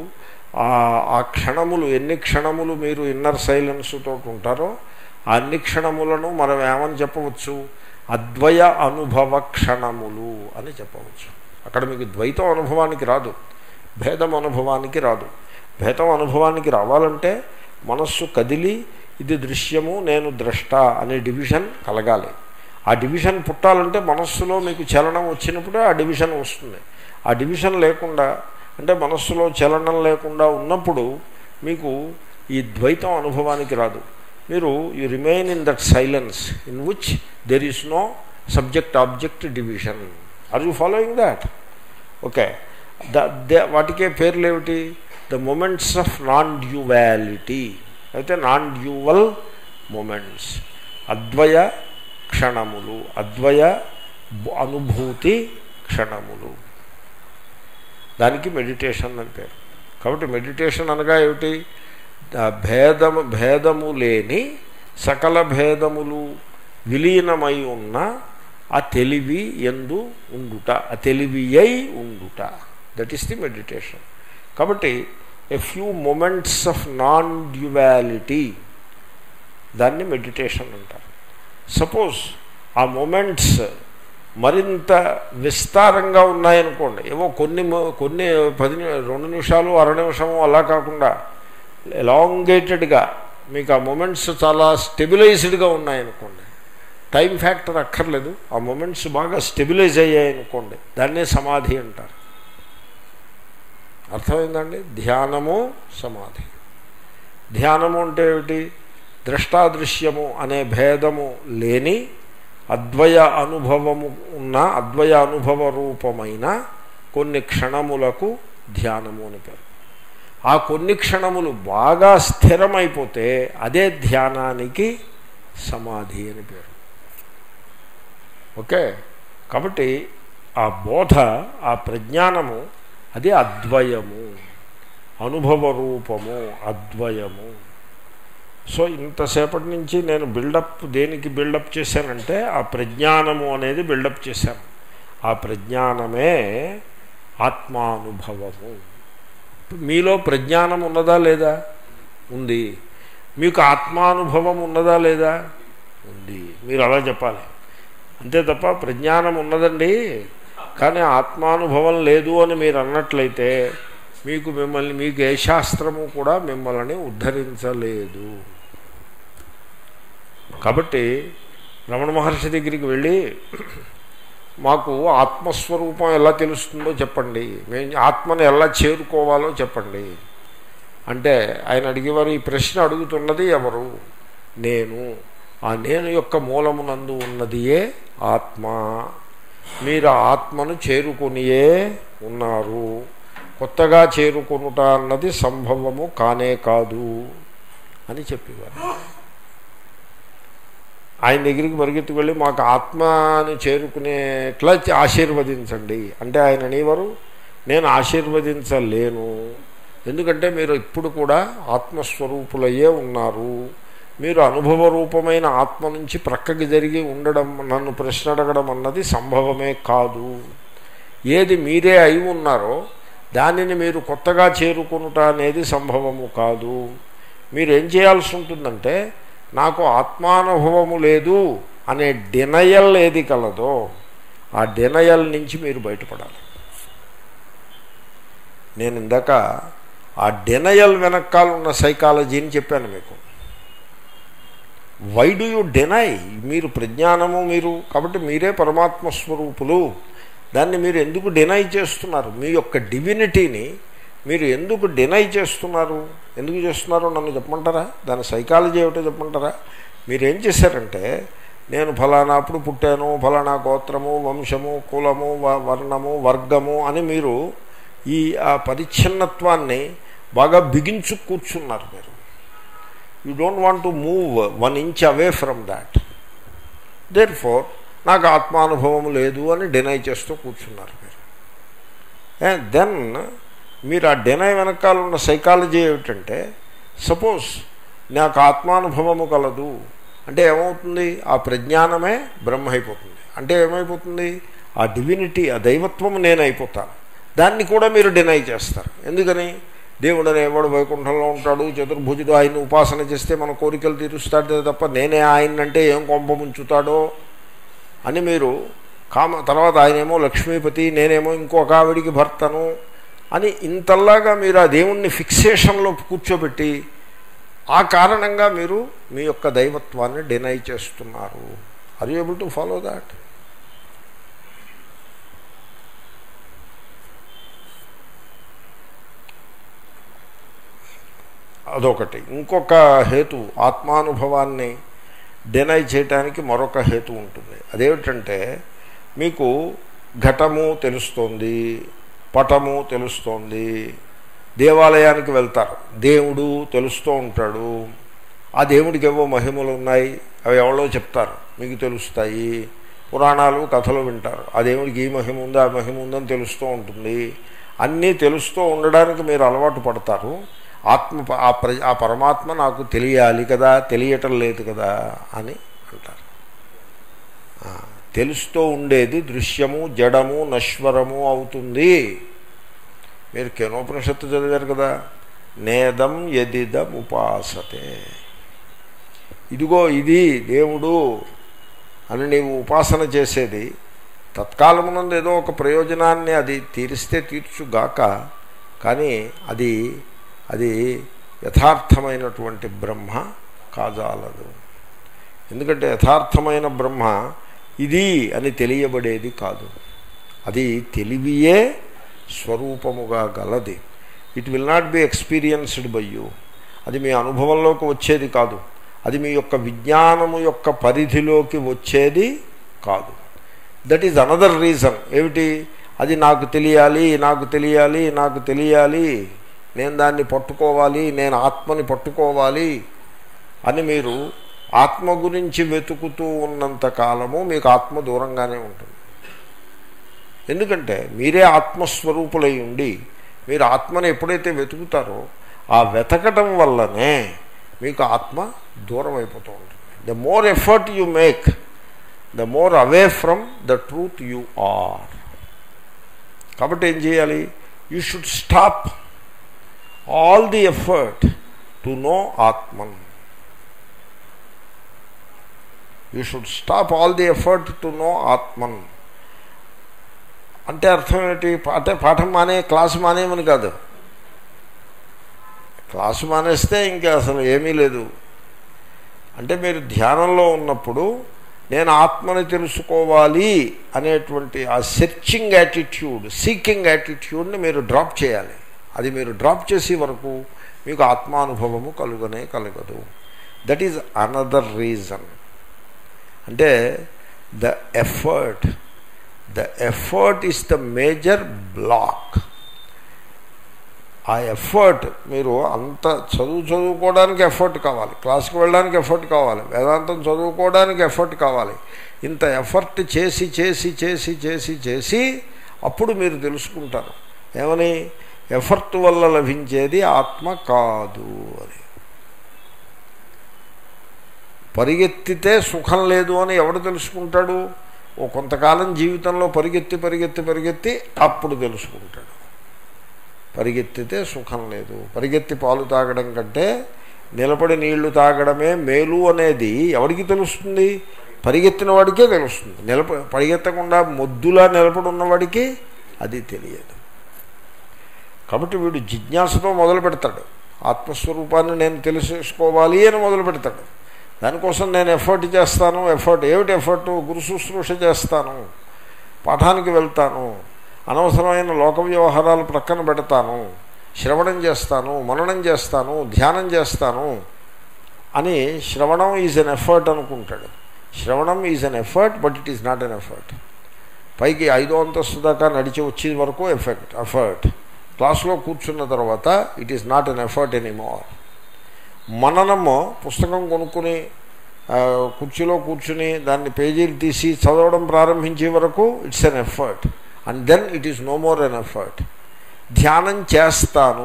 ఆ క్షణములు ఎన్ని క్షణములు మీరు ఇన్నర్ సైలెన్స్తో ఉంటారో ఆ అన్ని క్షణములను మనం ఏమని చెప్పవచ్చు అద్వయ అనుభవ క్షణములు అని చెప్పవచ్చు అక్కడ మీకు ద్వైతం అనుభవానికి రాదు భేదం అనుభవానికి రాదు భేదం అనుభవానికి రావాలంటే మనస్సు కదిలి ఇది దృశ్యము నేను ద్రష్ట అనే డివిజన్ కలగాలి ఆ డివిజన్ పుట్టాలంటే మనస్సులో మీకు చలనం వచ్చినప్పుడే ఆ డివిజన్ వస్తుంది ఆ డివిజన్ లేకుండా అంటే మనస్సులో చలనం లేకుండా ఉన్నప్పుడు మీకు ఈ ద్వైతం అనుభవానికి రాదు మీరు you remain in that silence in which there is no subject object division are you following that okay the వాటికే పేర్లు ఏమిటి the moments of non duality అయితే నాన్ డ్యూవల్ మొమెంట్స్ అద్వయ క్షణములు అద్వయ అనుభూతి క్షణములు దానికి మెడిటేషన్ అని పేరు కాబట్టి మెడిటేషన్ అనగా ఏమిటి భేదము భేదము లేని సకల భేదములు విలీనమై ఉన్న ఆ తెలివి ఎందు ఉండుట ఆ తెలివి అయి ఉండుట దట్ ఈస్ ది మెడిటేషన్ కాబట్టి a few moments of non duality దాన్ని మెడిటేషన్ అంటారు సపోజ్ ఆ మొమెంట్స్ మరింత విస్తారంగా ఉన్నాయనుకోండి ఏవో కొన్ని కొన్ని పది రెండు నిమిషాలు అర నిమిషము అలా కాకుండా ఎలాంగేటెడ్గా మీకు ఆ మొమెంట్స్ చాలా స్టెబిలైజ్డ్గా ఉన్నాయనుకోండి టైం ఫ్యాక్టర్ అక్కర్లేదు ఆ మొమెంట్స్ బాగా స్టెబిలైజ్ అయ్యాయనుకోండి దాన్నే సమాధి అంటారు అర్థమైందండి ధ్యానము సమాధి ధ్యానము అంటే ఏమిటి ద్రష్టాదృశ్యము అనే భేదము లేని అద్వయ అనుభవము ఉన్న అద్వయ అనుభవ రూపమైన కొన్ని క్షణములకు ధ్యానము అని పేరు ఆ కొన్ని క్షణములు బాగా స్థిరమైపోతే అదే ధ్యానానికి సమాధి అని పేరు ఓకే కాబట్టి ఆ బోధ ఆ ప్రజ్ఞానము అది అద్వయము అనుభవ రూపము అద్వయము సో ఇంతసేపటి నుంచి నేను బిల్డప్ దేనికి బిల్డప్ చేశానంటే ఆ ప్రజ్ఞానము అనేది బిల్డప్ చేశాను ఆ ప్రజ్ఞానమే ఆత్మానుభవము మీలో ప్రజ్ఞానం ఉన్నదా లేదా ఉంది మీకు ఆత్మానుభవం ఉన్నదా లేదా ఉంది మీరు అలా చెప్పాలి అంతే తప్ప ప్రజ్ఞానం ఉన్నదండి కానీ ఆత్మానుభవం లేదు అని మీరు అన్నట్లయితే మీకు మిమ్మల్ని మీకు ఏ శాస్త్రము కూడా మిమ్మల్ని ఉద్ధరించలేదు కాబట్టి రమణ మహర్షి దగ్గరికి వెళ్ళి మాకు ఆత్మస్వరూపం ఎలా తెలుస్తుందో చెప్పండి మేము ఆత్మను ఎలా చేరుకోవాలో చెప్పండి అంటే ఆయన అడిగేవారు ఈ ప్రశ్న అడుగుతున్నది ఎవరు నేను ఆ నేను యొక్క మూలమునందు ఉన్నదియే ఆత్మ మీరు ఆ ఆత్మను చేరుకునియే ఉన్నారు కొత్తగా చేరుకొనుట అన్నది సంభవము కానే కాదు అని చెప్పేవారు ఆయన దగ్గరికి పరిగెత్తుకు వెళ్ళి మాకు ఆత్మని చేరుకునేట్లా ఆశీర్వదించండి అంటే ఆయన అనేవారు నేను ఆశీర్వదించలేను ఎందుకంటే మీరు ఇప్పుడు కూడా ఆత్మస్వరూపులయ్యే ఉన్నారు మీరు అనుభవ రూపమైన ఆత్మ నుంచి ప్రక్కకి జరిగి ఉండడం నన్ను ప్రశ్న అడగడం అన్నది సంభవమే కాదు ఏది మీరే అయి ఉన్నారో దానిని మీరు కొత్తగా చేరుకునుట అనేది సంభవము కాదు మీరు ఏం చేయాల్సి ఉంటుందంటే నాకు ఆత్మానుభవము లేదు అనే డినయల్ ఏది కలదో ఆ డినయల్ నుంచి మీరు బయటపడాలి నేను ఇందాక ఆ డినయల్ వెనకాల ఉన్న సైకాలజీని చెప్పాను మీకు వై డు యూ డినై మీరు ప్రజ్ఞానము మీరు కాబట్టి మీరే పరమాత్మ స్వరూపులు దాన్ని మీరు ఎందుకు డినై చేస్తున్నారు మీ యొక్క డివినిటీని మీరు ఎందుకు డినై చేస్తున్నారు ఎందుకు చేస్తున్నారో నన్ను చెప్పమంటారా దాని సైకాలజీ ఏమిటో చెప్పమంటారా మీరేం చేశారంటే నేను ఫలానా అప్పుడు పుట్టాను ఫలానా గోత్రము వంశము కులము వర్ణము వర్గము అని మీరు ఈ ఆ పరిచ్ఛిన్నత్వాన్ని బాగా బిగించు కూర్చున్నారు మీరు you don't want to move one inch away from that therefore నాకు ఆత్మానుభవం లేదు అని డినై చేస్తూ కూర్చున్నారు మీరు దెన్ మీరు ఆ డినై వెనకాల ఉన్న సైకాలజీ ఏమిటంటే సపోజ్ నాకు ఆత్మానుభవము కలదు అంటే ఏమవుతుంది ఆ ప్రజ్ఞానమే బ్రహ్మ అయిపోతుంది అంటే ఏమైపోతుంది ఆ డివినిటీ ఆ దైవత్వం నేను అయిపోతాను దాన్ని కూడా మీరు డినై చేస్తారు ఎందుకని దేవుడు అనేవాడు వైకుంఠంలో ఉంటాడు చతుర్భుజుడు ఆయన ఉపాసన చేస్తే మన కోరికలు తీరుస్తాడే తప్ప నేనే ఆయనంటే ఏం కొంప ముంచుతాడో అని మీరు కామ తర్వాత ఆయనేమో లక్ష్మీపతి నేనేమో ఇంకొక ఆవిడికి భర్తను అని ఇంతలాగా మీరు ఆ దేవుణ్ణి ఫిక్సేషన్లో కూర్చోబెట్టి ఆ కారణంగా మీరు మీ యొక్క దైవత్వాన్ని డినై చేస్తున్నారు are you able to follow that అదొకటి ఇంకొక హేతు ఆత్మానుభవాన్ని డినై చేయటానికి మరొక హేతు ఉంటుంది అదేమిటంటే మీకు ఘటము తెలుస్తోంది పటము తెలుస్తోంది దేవాలయానికి వెళ్తారు దేవుడు తెలుస్తూ ఉంటాడు ఆ దేవుడికి ఏవో మహిమలు ఉన్నాయి అవి ఎవరో చెప్తారు మీకు తెలుస్తాయి పురాణాలు కథలు వింటారు ఆ దేవుడికి ఈ మహిమ ఉంది ఆ మహిమ ఉందని తెలుస్తూ ఉంటుంది అన్నీ తెలుస్తూ ఉండడానికి మీరు అలవాటు పడతారు ఆత్మ ఆ ప్ర ఆ పరమాత్మ నాకు తెలియాలి కదా తెలియటం లేదు కదా అని అంటారు తెలుస్తూ ఉండేది దృశ్యము జడము నశ్వరము అవుతుంది మీరు కేనోపనిషత్తు చదివారు కదా నేదం ఎదిదం ఉపాసతే ఇదిగో ఇది దేవుడు అని నీవు ఉపాసన చేసేది తత్కాలమునందు ఏదో ఒక ప్రయోజనాన్ని అది తీరిస్తే తీర్చుగాక కానీ అది అది యథార్థమైనటువంటి బ్రహ్మ కాజాలదు ఎందుకంటే యథార్థమైన బ్రహ్మ ఇది అని తెలియబడేది కాదు అది తెలివియే స్వరూపముగా గలది it will not be experienced by you అది మీ అనుభవంలోకి వచ్చేది కాదు అది మీ యొక్క విజ్ఞానము యొక్క పరిధిలోకి వచ్చేది కాదు దట్ ఈజ్ అనదర్ రీజన్ ఏమిటి అది నాకు తెలియాలి నాకు తెలియాలి నాకు తెలియాలి నేను దాన్ని పట్టుకోవాలి నేను ఆత్మని పట్టుకోవాలి అని మీరు ఆత్మ గురించి వెతుకుతూ ఉన్నంత కాలము మీకు ఆత్మ దూరంగానే ఉంటుంది ఎందుకంటే మీరే ఆత్మస్వరూపులై ఉండి మీరు ఆత్మని ఎప్పుడైతే వెతుకుతారో ఆ వెతకటం వల్లనే మీకు ఆత్మ దూరం అయిపోతూ ఉంటుంది the more effort you make the more away from the truth you are కాబట్టి ఏం చేయాలి you should stop all the effort to know Atman you should stop all the effort to know Atman అంటే అర్థం ఏంటి అంటే పాఠం మానే క్లాసు మానేయమని కాదు క్లాసు మానేస్తే ఇంకా అసలు ఏమీ లేదు అంటే మీరు ధ్యానంలో ఉన్నప్పుడు నేను ఆత్మని తెలుసుకోవాలి అనేటువంటి ఆ సెర్చింగ్ యాటిట్యూడ్ సీకింగ్ యాటిట్యూడ్ని మీరు డ్రాప్ చేయాలి అది మీరు డ్రాప్ చేసే వరకు మీకు ఆత్మానుభవము కలుగనే కలగదు దట్ ఈజ్ అనదర్ రీజన్ అంటే the effort the effort is the major block ఆ ఎఫర్ట్ మీరు అంత చదువు చదువుకోవడానికి ఎఫర్ట్ కావాలి క్లాస్కి వెళ్ళడానికి ఎఫర్ట్ కావాలి వేదాంతం చదువుకోవడానికి ఎఫర్ట్ కావాలి ఇంత ఎఫర్ట్ చేసి చేసి చేసి చేసి చేసి అప్పుడు మీరు తెలుసుకుంటారు ఏమని ఎఫర్ట్ వల్ల లభించేది ఆత్మ కాదు అని పరిగెత్తితే సుఖం లేదు అని ఎవడు తెలుసుకుంటాడు ఓ కొంతకాలం జీవితంలో పరిగెత్తి పరిగెత్తి పరిగెత్తి అప్పుడు తెలుసుకుంటాడు పరిగెత్తితే సుఖం లేదు పరిగెత్తి పాలు తాగడం కంటే నిలబడి నీళ్లు తాగడమే మేలు అనేది ఎవరికి తెలుస్తుంది పరిగెత్తిన వాడికే తెలుస్తుంది నిలబ పరిగెత్తకుండా మొద్దులా నిలబడి ఉన్నవాడికి అది తెలియదు కాబట్టి వీడు జిజ్ఞాసతో మొదలు పెడతాడు ఆత్మస్వరూపాన్ని నేను తెలుసుకోవాలి అని మొదలు పెడతాడు దానికోసం నేను ఎఫర్ట్ చేస్తాను ఎఫర్ట్ ఏమిటి ఎఫర్ట్ గురు శుశ్రూష చేస్తాను పాఠానికి వెళ్తాను అనవసరమైన లోక వ్యవహారాలు ప్రక్కన పెడతాను శ్రవణం చేస్తాను మననం చేస్తాను ధ్యానం చేస్తాను అని శ్రవణం ఈజ్ అన్ ఎఫర్ట్ అనుకుంటాడు శ్రవణం is an effort but it is not an effort పైకి ఐదో అంతస్తు దాకా నడిచి వచ్చే వరకు ఎఫెక్ట్ ఎఫర్ట్ క్లాస్లో కూర్చున్న తర్వాత it is not an effort anymore మననము పుస్తకం కొనుక్కుని కుర్చీలో కూర్చుని దాన్ని పేజీలు తీసి చదవడం ప్రారంభించే వరకు it's an effort and then it is no more an effort ధ్యానం చేస్తాను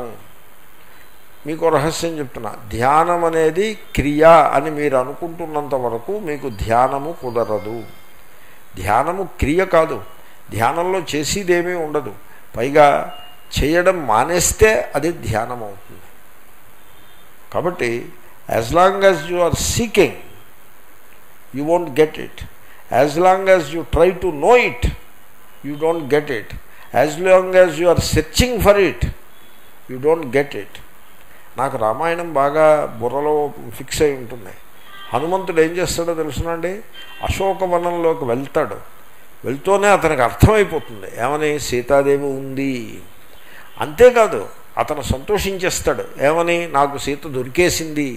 మీకు రహస్యం చెప్తున్నా ధ్యానం అనేది క్రియ అని మీరు అనుకుంటున్నంత వరకు మీకు ధ్యానము కుదరదు ధ్యానము క్రియ కాదు ధ్యానంలో చేసేదేమీ ఉండదు పైగా చేయడం మానేస్తే అది ధ్యానం అవుతుంది కాబట్టి as long as you are seeking you won't get it as long as you try to know it you don't get it as long as you are searching for it you don't get it నాకు రామాయణం బాగా బుర్రలో fix అయి ఉంటుంది హనుమంతుడు ఏం చేస్తాడో తెలుసునండి అశోకవనంలోకి వెళ్తాడు వెళ్తూనే అతనికి అర్థమైపోతుంది ఏమని సీతాదేవి ఉంది అంతేకాదు అతను సంతోషించేస్తాడు ఏమని నాకు సీత దొరికేసింది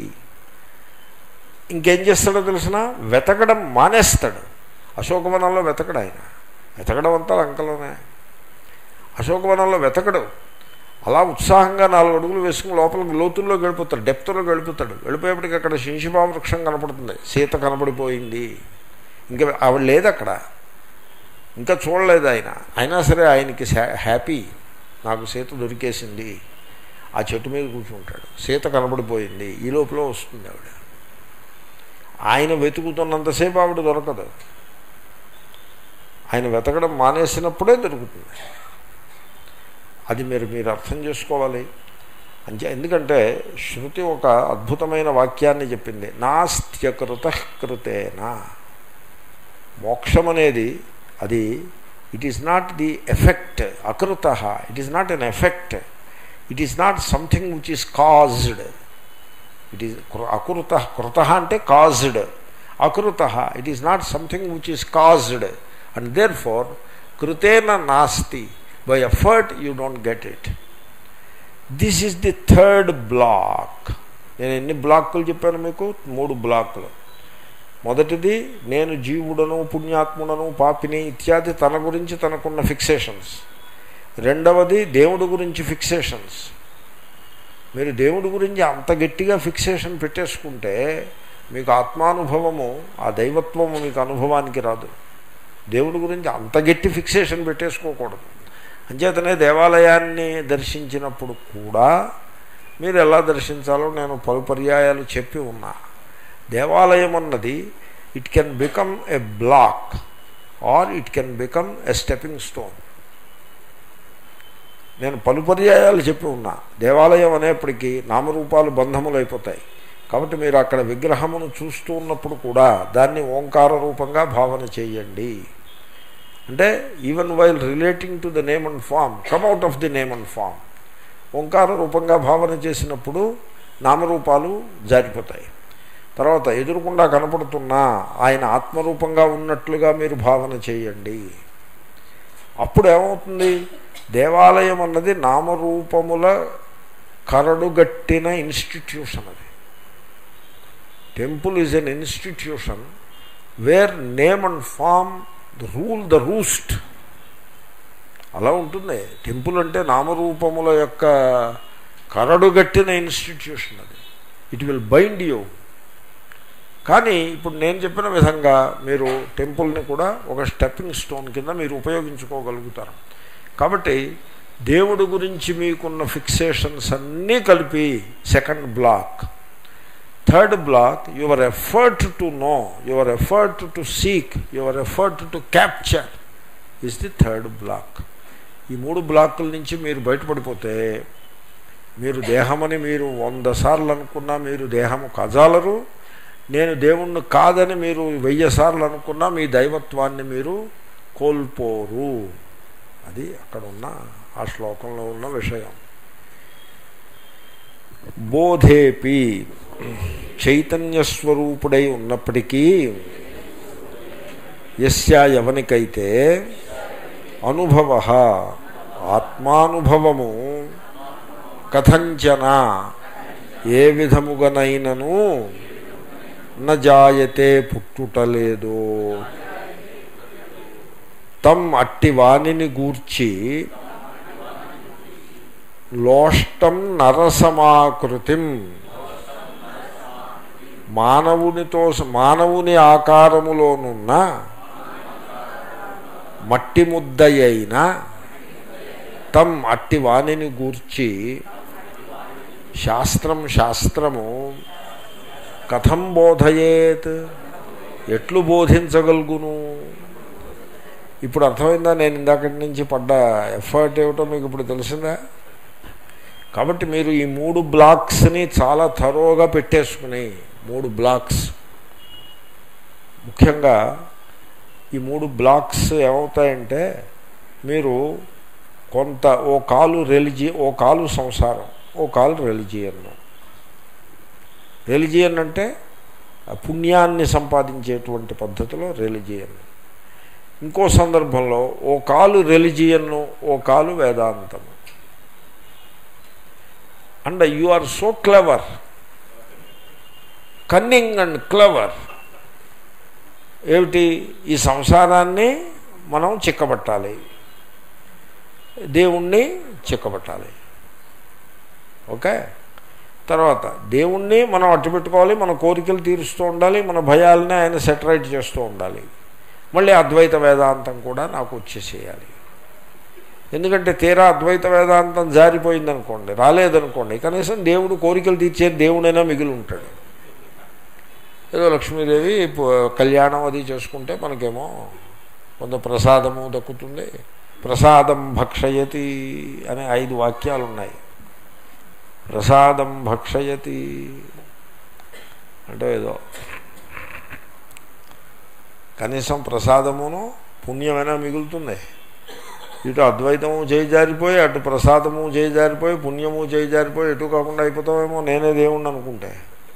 ఇంకేం చేస్తాడో తెలిసిన వెతకడం మానేస్తాడు అశోకవనంలో వెతకడు ఆయన వెతకడం అంతా లంకలోనే అశోకవనంలో వెతకడు అలా ఉత్సాహంగా నాలుగు అడుగులు వేసుకుని లోపలికి లోతుల్లో గడిపోతాడు డెప్త్లో గడిపోతాడు వెళ్ళిపోయేప్పటికి అక్కడ శింషిభా వృక్షం కనపడుతుంది సీత కనపడిపోయింది ఇంకా ఆవిడ లేదు అక్కడ ఇంకా చూడలేదు ఆయన అయినా సరే ఆయనకి హ్యాపీ నాకు సీత దొరికేసింది ఆ చెట్టు మీద కూర్చుంటాడు సీత కనబడిపోయింది ఈ లోపల వస్తుంది ఆవిడ ఆయన వెతుకుతున్నంతసేపు ఆవిడ దొరకదు ఆయన వెతకడం మానేసినప్పుడే దొరుకుతుంది అది మీరు మీరు అర్థం చేసుకోవాలి అంతే ఎందుకంటే శృతి ఒక అద్భుతమైన వాక్యాన్ని చెప్పింది నాస్త్యకృత కృతేనా మోక్షం అనేది అది it is not the effect అకృత it is not an effect it is not something which is caused it is అకృత కృత అంటే కాజ్డ్ అకృత it is not something which is caused and therefore కృతేన నాస్తి by effort you don't get it this is the third block నేను ఎన్ని బ్లాక్లు చెప్పాను మీకు మూడు బ్లాక్లు మొదటిది నేను జీవుడను పుణ్యాత్ముడను పాపిని ఇత్యాది తన గురించి తనకున్న ఫిక్సేషన్స్ రెండవది దేవుడి గురించి ఫిక్సేషన్స్ మీరు దేవుడి గురించి అంత గట్టిగా ఫిక్సేషన్ పెట్టేసుకుంటే మీకు ఆత్మానుభవము ఆ దైవత్వము మీకు అనుభవానికి రాదు దేవుడి గురించి అంత గట్టి ఫిక్సేషన్ పెట్టేసుకోకూడదు అంచేతనే దేవాలయాన్ని దర్శించినప్పుడు కూడా మీరు ఎలా దర్శించాలో నేను పలు పర్యాయాలు చెప్పి ఉన్నా దేవాలయం అన్నది it can become a block or it can become a stepping stone నేను పలు పర్యాయాలు చెప్పి ఉన్నా దేవాలయం అనేప్పటికీ నామరూపాలు బంధములు అయిపోతాయి కాబట్టి మీరు అక్కడ విగ్రహమును చూస్తూ ఉన్నప్పుడు కూడా దాన్ని ఓంకార రూపంగా భావన చేయండి అంటే even while relating to the name and form come out of the name and form ఓంకార రూపంగా భావన చేసినప్పుడు నామరూపాలు జారిపోతాయి తర్వాత ఎదురుకుండా కనపడుతున్నా ఆయన ఆత్మరూపంగా ఉన్నట్లుగా మీరు భావన చేయండి అప్పుడు ఏమవుతుంది దేవాలయం అన్నది నామరూపముల కరడుగట్టిన ఇన్స్టిట్యూషన్ అది temple is an institution where name and form the rule the roost అలా ఉంటుంది టెంపుల్ అంటే నామరూపముల యొక్క కరడుగట్టిన ఇన్స్టిట్యూషన్ అది ఇట్ విల్ బైండ్ యూ కానీ ఇప్పుడు నేను చెప్పిన విధంగా మీరు టెంపుల్ని కూడా ఒక స్టెప్పింగ్ స్టోన్ కింద మీరు ఉపయోగించుకోగలుగుతారు కాబట్టి దేవుడు గురించి మీకున్న ఫిక్సేషన్స్ అన్నీ కలిపి second block third block your effort to know your effort to seek your effort to capture is the third block ఈ మూడు బ్లాకుల నుంచి మీరు బయటపడిపోతే మీరు దేహమని మీరు వంద సార్లు అనుకున్నా మీరు దేహము కజాలరు నేను దేవుణ్ణి కాదని మీరు వెయ్యి సార్లు అనుకున్నా మీ దైవత్వాన్ని మీరు కోల్పోరు అది అక్కడ ఉన్న ఆ శ్లోకంలో ఉన్న విషయం బోధేపి చైతన్యస్వరూపుడై ఉన్నప్పటికీ యస్యా ఎవనికైతే అనుభవ ఆత్మానుభవము కథంచన ఏ విధముగనైనను నజాయతే పుట్టుటలేదో తం అట్టి వాణిని గూర్చి లోష్టం నరసమాకృతిం మానవునితో మానవుని ఆకారములోనున్న మట్టి ముద్దయైన తం అట్టి వాణిని గూర్చి శాస్త్రం శాస్త్రము కథం బోధయేత్ ఎట్లు బోధించగలుగును ఇప్పుడు అర్థమైందా నేను ఇందాకటి నుంచి పడ్డ ఎఫర్ట్ ఏమిటో మీకు ఇప్పుడు తెలిసిందా కాబట్టి మీరు ఈ మూడు బ్లాక్స్ని చాలా థరోగా పెట్టేసుకుని మూడు బ్లాక్స్ ముఖ్యంగా ఈ మూడు బ్లాక్స్ ఏమవుతాయంటే మీరు కొంత ఓ కాలు రెలిజి ఓ కాలు సంసారం ఓ కాలు రెలిజియన్ రెలిజియన్ అంటే పుణ్యాన్ని సంపాదించేటువంటి పద్ధతిలో రెలిజియన్ ఇంకో సందర్భంలో ఓ కాలు రెలిజియన్ను ఓ కాలు వేదాంతము and you are so clever cunning and clever ఏమిటి ఈ సంసారాన్ని మనం చిక్కబట్టాలి దేవుణ్ణి చిక్కబట్టాలి ఓకే తర్వాత దేవుణ్ణి మనం అట్టు పెట్టుకోవాలి మన కోరికలు తీరుస్తూ ఉండాలి మన భయాలని ఆయన సెటరైట్ చేస్తూ ఉండాలి మళ్ళీ అద్వైత వేదాంతం కూడా నాకు వచ్చేసేయాలి ఎందుకంటే తీరా అద్వైత వేదాంతం జారిపోయిందనుకోండి రాలేదనుకోండి కనీసం దేవుడు కోరికలు తీర్చే దేవుడైనా మిగిలి ఉంటాడు ఏదో లక్ష్మీదేవి కళ్యాణం అది చేసుకుంటే మనకేమో కొంత ప్రసాదము దక్కుతుంది ప్రసాదం భక్షయతి అనే ఐదు వాక్యాలు ఉన్నాయి ప్రసాదం భక్షయతి అంటే ఏదో కనీసం ప్రసాదమును పుణ్యమైనా మిగులుతుంది ఇటు అద్వైతము చేయిజారిపోయి అటు ప్రసాదము చేయిజారిపోయి పుణ్యము చేయిజారిపోయి ఎటు కాకుండా అయిపోతామేమో నేనే దేవుణ్ణి అనుకుంటే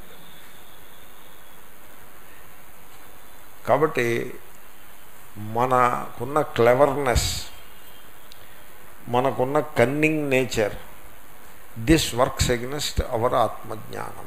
కాబట్టి మనకున్న క్లెవర్నెస్ మనకున్న cunning nature this works against our ఆత్మజ్ఞానం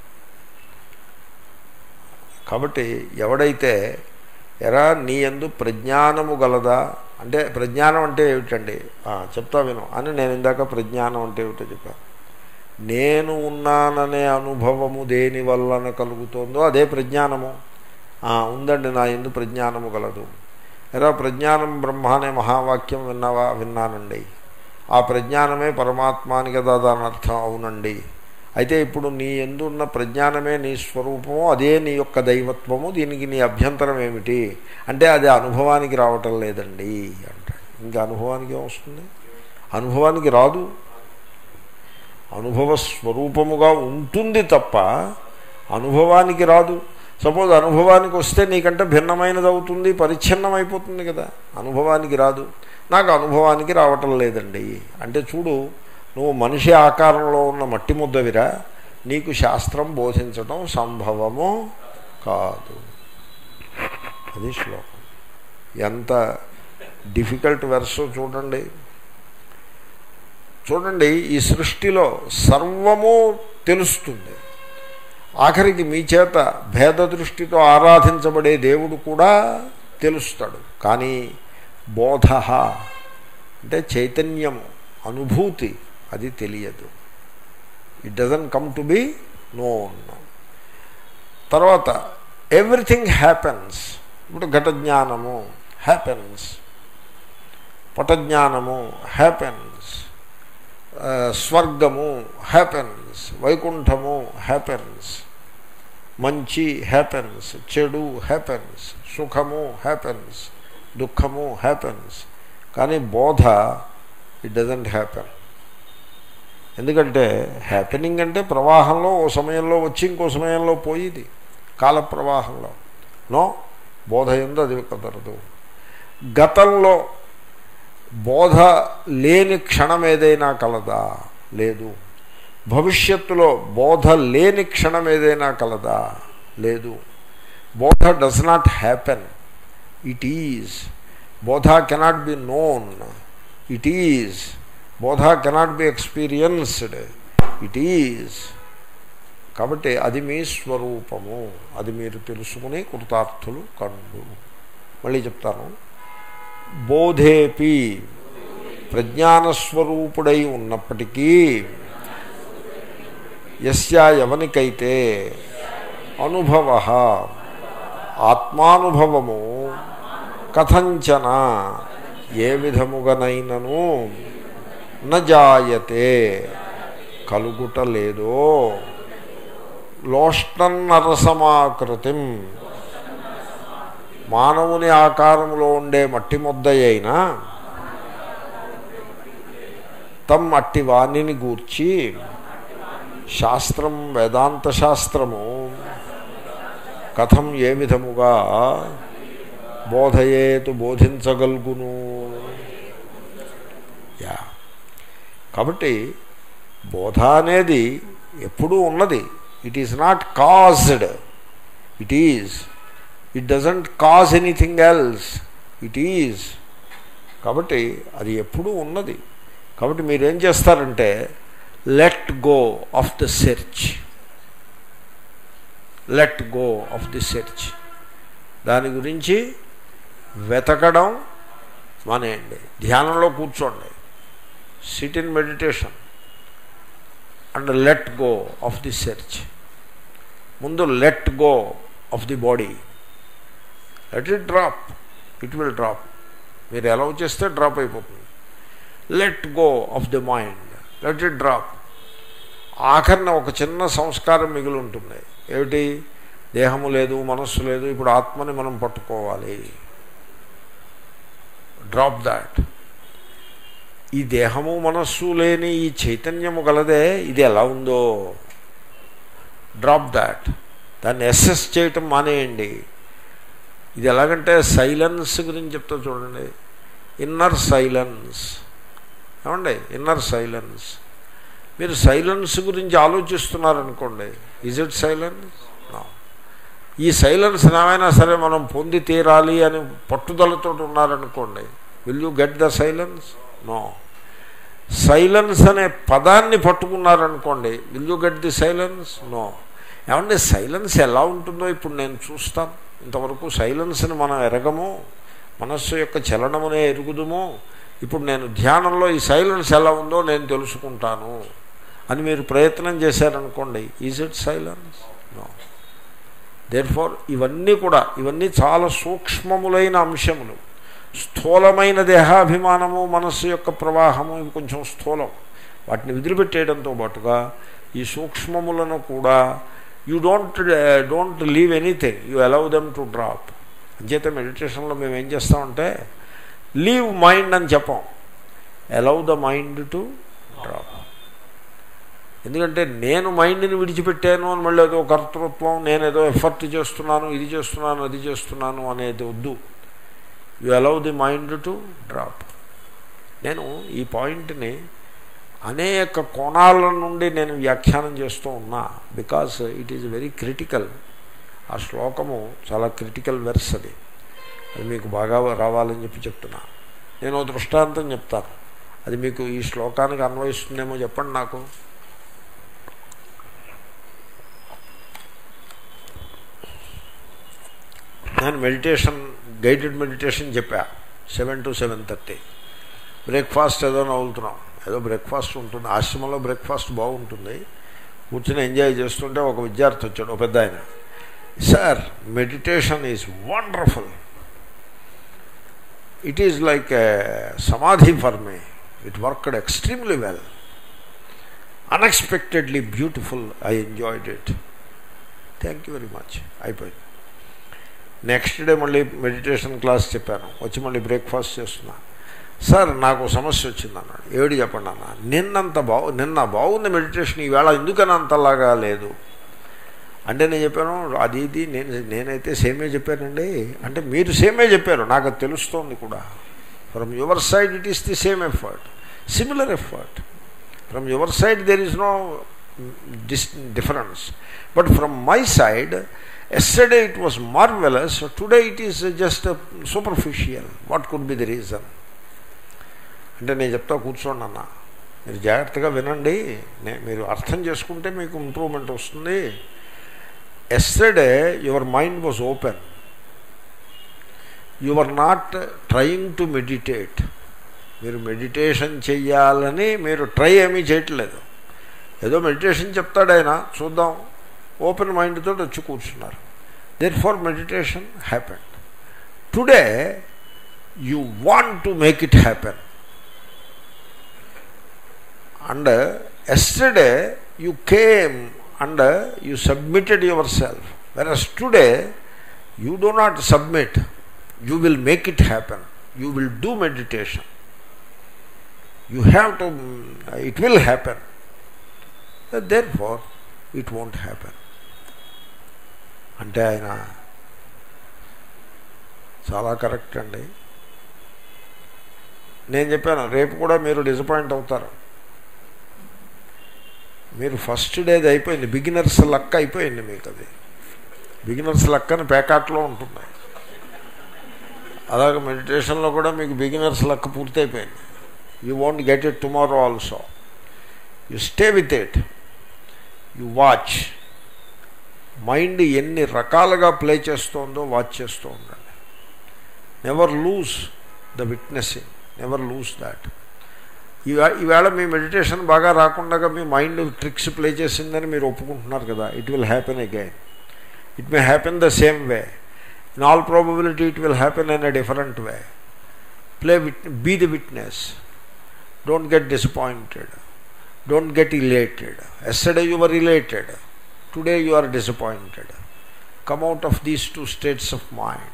కాబట్టి ఎవడైతే ఎరా నీ ఎందు ప్రజ్ఞానము గలదా అంటే ప్రజ్ఞానం అంటే ఏమిటండి చెప్తా విను అని నేను ఇందాక ప్రజ్ఞానం అంటే ఏమిటో చెప్పాను నేను ఉన్నాననే అనుభవము దేని వలన కలుగుతుందో అదే ప్రజ్ఞానము ఉందండి నా ఎందు ప్రజ్ఞానము గలదు ఎరా ప్రజ్ఞానం బ్రహ్మ అనే మహావాక్యం విన్నావా విన్నానండి ఆ ప్రజ్ఞానమే పరమాత్మాని కదా దాని అర్థం అవునండి అయితే ఇప్పుడు నీ ఎందున్న ప్రజ్ఞానమే నీ స్వరూపము అదే నీ యొక్క దైవత్వము దీనికి నీ అభ్యంతరం ఏమిటి అంటే అది అనుభవానికి రావటం లేదండి అంటాడు ఇంకా అనుభవానికి వస్తుంది అనుభవానికి రాదు అనుభవ స్వరూపముగా ఉంటుంది తప్ప అనుభవానికి రాదు సపోజ్ అనుభవానికి వస్తే నీకంటే భిన్నమైనది అవుతుంది పరిచ్ఛిన్నం అయిపోతుంది కదా అనుభవానికి రాదు నాకు అనుభవానికి రావటం లేదండి అంటే చూడు నువ్వు మనిషి ఆకారంలో ఉన్న మట్టి ముద్దవిరా నీకు శాస్త్రం బోధించటం సంభవము కాదు అది శ్లోకం ఎంత డిఫికల్ట్ వెర్సో చూడండి చూడండి ఈ సృష్టిలో సర్వము తెలుస్తుంది ఆఖరికి మీ చేత భేద దృష్టితో ఆరాధించబడే దేవుడు కూడా తెలుస్తాడు కానీ బోధ అంటే చైతన్యము అనుభూతి అది తెలియదు it doesn't come to be known తర్వాత ఎవ్రీథింగ్ హ్యాపెన్స్ ఇప్పుడు ఘట జ్ఞానము హ్యాపెన్స్ పటజ్ఞానము హ్యాపెన్స్ స్వర్గము హ్యాపెన్స్ వైకుంఠము హ్యాపెన్స్ మంచి హ్యాపెన్స్ చెడు హ్యాపెన్స్ సుఖము హ్యాపెన్స్ దుఃఖము హ్యాపెన్స్ కానీ బోధ ఇట్ డజంట్ హ్యాపెన్ ఎందుకంటే హ్యాపెనింగ్ అంటే ప్రవాహంలో ఓ సమయంలో వచ్చి ఇంకో సమయంలో పోయిది కాల ప్రవాహంలో నో బోధ ఎందు అది కుదరదు గతంలో బోధ లేని క్షణం ఏదైనా కలదా లేదు భవిష్యత్తులో బోధ లేని క్షణం ఏదైనా కలదా లేదు bodha does not happen it is bodha cannot be known it is bodha cannot be experienced it is కాబట్టి అది మీ స్వరూపము అది మీరు తెలుసుకుని కృతార్థులు కండు మళ్ళీ చెప్తాను బోధేపి ప్రజ్ఞానస్వరూపుడై ఉన్నప్పటికీ యస్యా ఎవనికైతే అనుభవ ఆత్మానుభవము కథంచన ఏ విధముగనైనను నజాయతే కలుగుట లేదో లోష్టన్నరసమాకృతిం మానవుని ఆకారంలో ఉండే మట్టి ముద్ద అయినా తమ్ అట్టి వాణిని గూర్చి శాస్త్రం వేదాంత శాస్త్రము కథం ఏ విధముగా బోధయేతు బోధించగలుగును యా కాబట్టి బోధ అనేది ఎప్పుడూ ఉన్నది it is not caused it is it doesn't cause anything else it is కాబట్టి అది ఎప్పుడూ ఉన్నది కాబట్టి మీరేం చేస్తారంటే let go of the search let go of the search దాని గురించి వెతకడం మానేయండి ధ్యానంలో కూర్చోండి sit in meditation and let go of the search ముందు let go of the body let it drop it will drop మీరు ఎలా చేస్తే డ్రాప్ అయిపోతుంది let go of the mind let it drop ఆఖరిన ఒక చిన్న సంస్కారం మిగిలి ఉంటుంది ఏమిటి దేహము లేదు మనస్సు లేదు ఇప్పుడు ఆత్మని మనం పట్టుకోవాలి డ్రాప్ దాట్ ఈ దేహము మనస్సు లేని ఈ చైతన్యము గలదే ఇది ఎలా ఉందో డ్రాప్ దాట్ దాన్ని ఎస్ఎస్ చేయటం మానేయండి ఇది ఎలాగంటే సైలెన్స్ గురించి చెప్తా చూడండి ఇన్నర్ సైలెన్స్ ఏమండి ఇన్నర్ సైలెన్స్ మీరు సైలెన్స్ గురించి ఆలోచిస్తున్నారనుకోండి ఈజ్ ఇట్ సైలెన్స్ ఈ సైలెన్స్ ఏమైనా సరే మనం పొంది తీరాలి అని పట్టుదలతో ఉన్నారనుకోండి will you get the silence no silence అనే పదాన్ని పట్టుకున్నారనుకోండి will you get the silence no ఏమంటే సైలెన్స్ ఎలా ఉంటుందో ఇప్పుడు నేను చూస్తాను ఇంతవరకు సైలెన్స్ని మనం ఎరగము మనస్సు యొక్క చలనమునే ఎరుగుదుము ఇప్పుడు నేను ధ్యానంలో ఈ సైలెన్స్ ఎలా ఉందో నేను తెలుసుకుంటాను అని మీరు ప్రయత్నం చేశారనుకోండి is it silence no therefore ఇవన్నీ కూడా ఇవన్నీ చాలా సూక్ష్మములైన అంశములు స్థూలమైన దేహాభిమానము మనస్సు యొక్క ప్రవాహము ఇవి కొంచెం స్థూలం వాటిని వదిలిపెట్టేయడంతో పాటుగా ఈ సూక్ష్మములను కూడా you don't don't leave anything you allow them to drop అంచేత మెడిటేషన్లో మేము ఏం చేస్తామంటే లీవ్ మైండ్ అని చెప్పం allow the mind to drop ఎందుకంటే నేను మైండ్ని విడిచిపెట్టాను అని మళ్ళీ ఏదో కర్తృత్వం నేను ఏదో ఎఫర్ట్ చేస్తున్నాను ఇది చేస్తున్నాను అది చేస్తున్నాను అనేది వద్దు you allow the mind to drop నేను ఈ పాయింట్ని అనేక కోణాల నుండి నేను వ్యాఖ్యానం చేస్తూ ఉన్నా because it is very critical ఆ శ్లోకము చాలా క్రిటికల్ వెర్స్ అది అది మీకు బాగా రావాలని చెప్పి చెప్తున్నా నేను ఓ దృష్టాంతం చెప్తాను అది మీకు ఈ శ్లోకానికి అన్వయిస్తుందేమో చెప్పండి నాకు నేను మెడిటేషన్ గైడెడ్ మెడిటేషన్ చెప్పా seven to seven thirty breakfast ఏదో నవ్వులుతున్నాం ఏదో బ్రేక్ఫాస్ట్ ఉంటుంది ఆశ్రమంలో బ్రేక్ఫాస్ట్ బాగుంటుంది కూర్చొని ఎంజాయ్ చేస్తుంటే ఒక విద్యార్థి వచ్చాడు ఒక పెద్ద ఆయన sir meditation is wonderful it is like samadhi for me it worked extremely well unexpectedly beautiful I enjoyed it thank you very much అయిపోయింది నెక్స్ట్ డే మళ్ళీ మెడిటేషన్ క్లాస్ చెప్పాను వచ్చి మళ్ళీ బ్రేక్ఫాస్ట్ చేస్తున్నా సార్ నాకు సమస్య వచ్చింది అన్నాడు ఏడు చెప్పండి అన్న నిన్నంత బాగు నిన్న బాగుంది మెడిటేషన్ ఈవేళ ఎందుకని అంతలాగా లేదు అంటే నేను చెప్పాను అది ఇది నేను నేనైతే సేమే చెప్పానండి అంటే మీరు సేమే చెప్పారు నాకు అది తెలుస్తోంది కూడా from your side it is the same effort similar effort from your side there is no dis difference but from my side yesterday it was marvellous today it is just superficial what could be the reason అంటే నేను చెప్తా కూర్చోండి అన్న మీరు జాగ్రత్తగా వినండి మీరు అర్థం చేసుకుంటే మీకు ఇంప్రూవ్మెంట్ వస్తుంది yesterday your mind was open you are not trying to meditate మీరు మెడిటేషన్ చెయ్యాలని మీరు ట్రై ఏమీ చేయట్లేదు ఏదో మెడిటేషన్ చెప్తాడు ఆయన చూద్దాం ఓపెన్ మైండ్ తోటి వచ్చి కూర్చున్నారు therefore meditation happen today you want to make it happen and yesterday you came and you submitted yourself versus today you do not submit you will make it happen you will do meditation you have to it will happen therefore it won't happen అంటే ఆయన చాలా correct అండి నేను చెప్పాను రేపు కూడా మీరు disappoint అవుతారు మీరు ఫస్ట్ డేది అయిపోయింది బిగినర్స్ లక్ అయిపోయింది మీకు అది బిగినర్స్ లక్ అని పేకాట్లో ఉంటుంది అలాగే మెడిటేషన్లో కూడా మీకు బిగినర్స్ లక్ పూర్తయిపోయింది you want get it tomorrow also you stay with it you watch mind ఎన్ని రకాలుగా ప్లే చేస్తోందో వాచ్ చేస్తూ ఉండండి never lose the witnessing never lose that ఈవేళ మీ మెడిటేషన్ బాగా రాకుండా మీ మైండ్ ట్రిక్స్ ప్లే చేసిందని మీరు ఒప్పుకుంటున్నారు కదా it will happen again it may happen the same way in all probability it will happen in a different way play with be the witness don't get disappointed don't get elated yesterday you were elated today you are disappointed come out of these two states of mind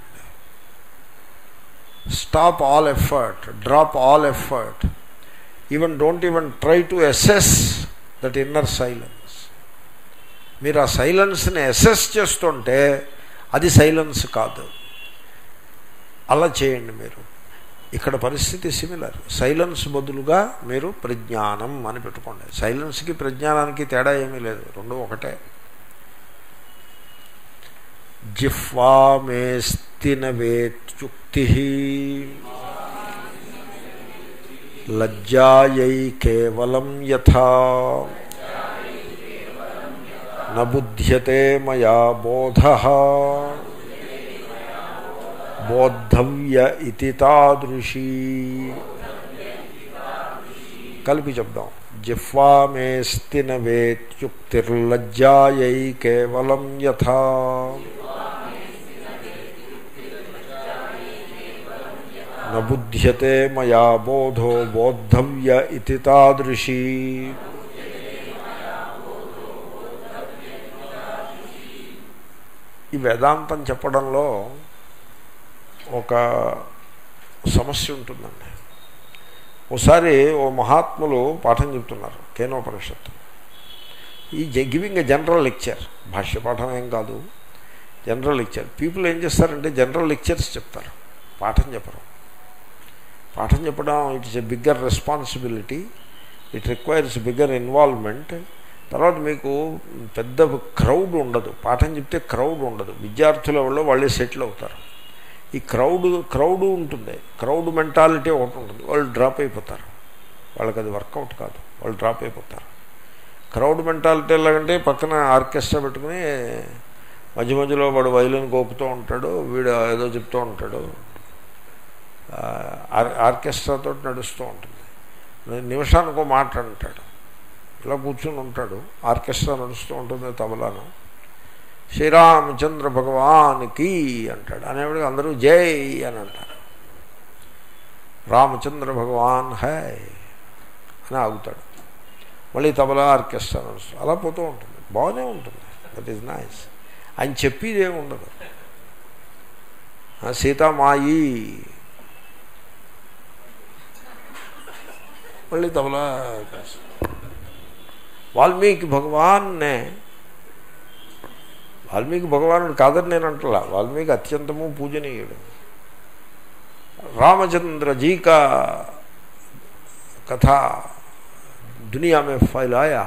stop all effort drop all effort even don't even try to access that inner silence మీరు ఆ సైలెన్స్ని assess చేస్తుంటే అది silence కాదు అలా చేయండి మీరు ఇక్కడ పరిస్థితి సిమిలర్ సైలెన్స్ బదులుగా మీరు ప్రజ్ఞానం అని పెట్టుకోండి సైలెన్స్కి ప్రజ్ఞానానికి తేడా ఏమీ లేదు రెండు ఒకటే జిహ్వా మేస్తిన వేత్యుక్తి లజ్జాయై కేవలం యథా నబుధ్యతే మయా బోధ బోద్ధవ్య ఇతి తాదృశీ కలిపి చెప్దాం జిహ్వా మేస్తిన వేత్యుక్తిర్లజ్జాయై కేవలం యథా నబుధ్యతే మయా బోధో బోద్ధవ్య ఇతి తాదృశీ ఈ వేదాంతం చెప్పడంలో ఒక సమస్య ఉంటుందండి ఒకసారి ఓ మహాత్ములు పాఠం చెప్తున్నారు కేనోపనిషత్తు ఈ గివింగ్ ఎ జనరల్ లెక్చర్ భాష్య పాఠం ఏం కాదు జనరల్ లెక్చర్ పీపుల్ ఏం చేస్తారంటే జనరల్ లెక్చర్స్ చెప్తారు పాఠం చెప్పరు పాఠం చెప్పడం it's a bigger responsibility it requires bigger involvement తర్వాత మీకు పెద్ద క్రౌడ్ ఉండదు పాఠం చెప్తే క్రౌడ్ ఉండదు విద్యార్థుల వాళ్ళు వాళ్ళే సెటిల్ అవుతారు ఈ క్రౌడ్ క్రౌడ్ ఉంటుంది క్రౌడ్ మెంటాలిటీ ఒకటి ఉంటుంది వాళ్ళు డ్రాప్ అయిపోతారు వాళ్ళకి అది వర్కౌట్ కాదు వాళ్ళు డ్రాప్ అయిపోతారు క్రౌడ్ మెంటాలిటీ ఎలాగంటే పక్కన ఆర్కెస్ట్రా పెట్టుకుని మధ్య మధ్యలో వాడు వైలిన్ గోపుతూ ఉంటాడు వీడు ఏదో చెప్తూ ఉంటాడు ఆర్కెస్ట్రాతో నడుస్తూ ఉంటుంది నిమిషానికి మాట అంటాడు ఇలా కూర్చుని ఉంటాడు ఆర్కెస్ట్రా నడుస్తూ ఉంటుంది తబలాను శ్రీరామచంద్ర భగవానికి అంటాడు అనేవాడికి అందరూ జై అని అంటారు రామచంద్ర భగవాన్ హై అని ఆగుతాడు మళ్ళీ తబలా ఆర్కెస్ట్రా నడుస్తుంది అలా పోతూ ఉంటుంది బాగానే ఉంటుంది దట్ ఈజ్ నైస్ ఆయన చెప్పేది ఏమి ఉండదు సీతామాయి మళ్ళీ తబలా వాల్మీకి భగవాన్నే వాల్మీకి భగవానుడు కాదని నేను అంటలా వాల్మీకి అత్యంతము పూజనీయుడు రామచంద్ర जी का कथा दुनिया में फैलाया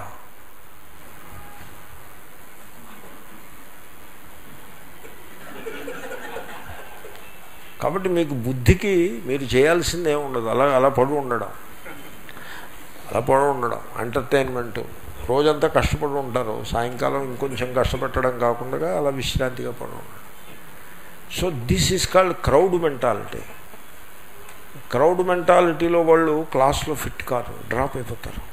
కాబట్టి మీకు బుద్ధికి మీరు చేయాల్సిందే ఉండదు అలా అలా పడి ఉండడం అలా పడి ఉండడం ఎంటర్టైన్మెంట్ రోజంతా కష్టపడి ఉంటారు సాయంకాలం ఇంకొంచెం కష్టపెట్టడం కాకుండా అలా విశ్రాంతిగా పడి ఉండడం so this is called crowd mentality crowd మెంటాలిటీలో వాళ్ళు క్లాస్లో ఫిట్ కారు డ్రాప్ అయిపోతారు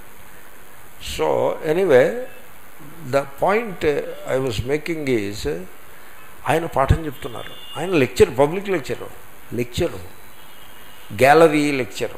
so anyway the point I was making is ఆయన పాఠం చెప్తున్నారు ఆయన lecture public lecture lecture gallery lecture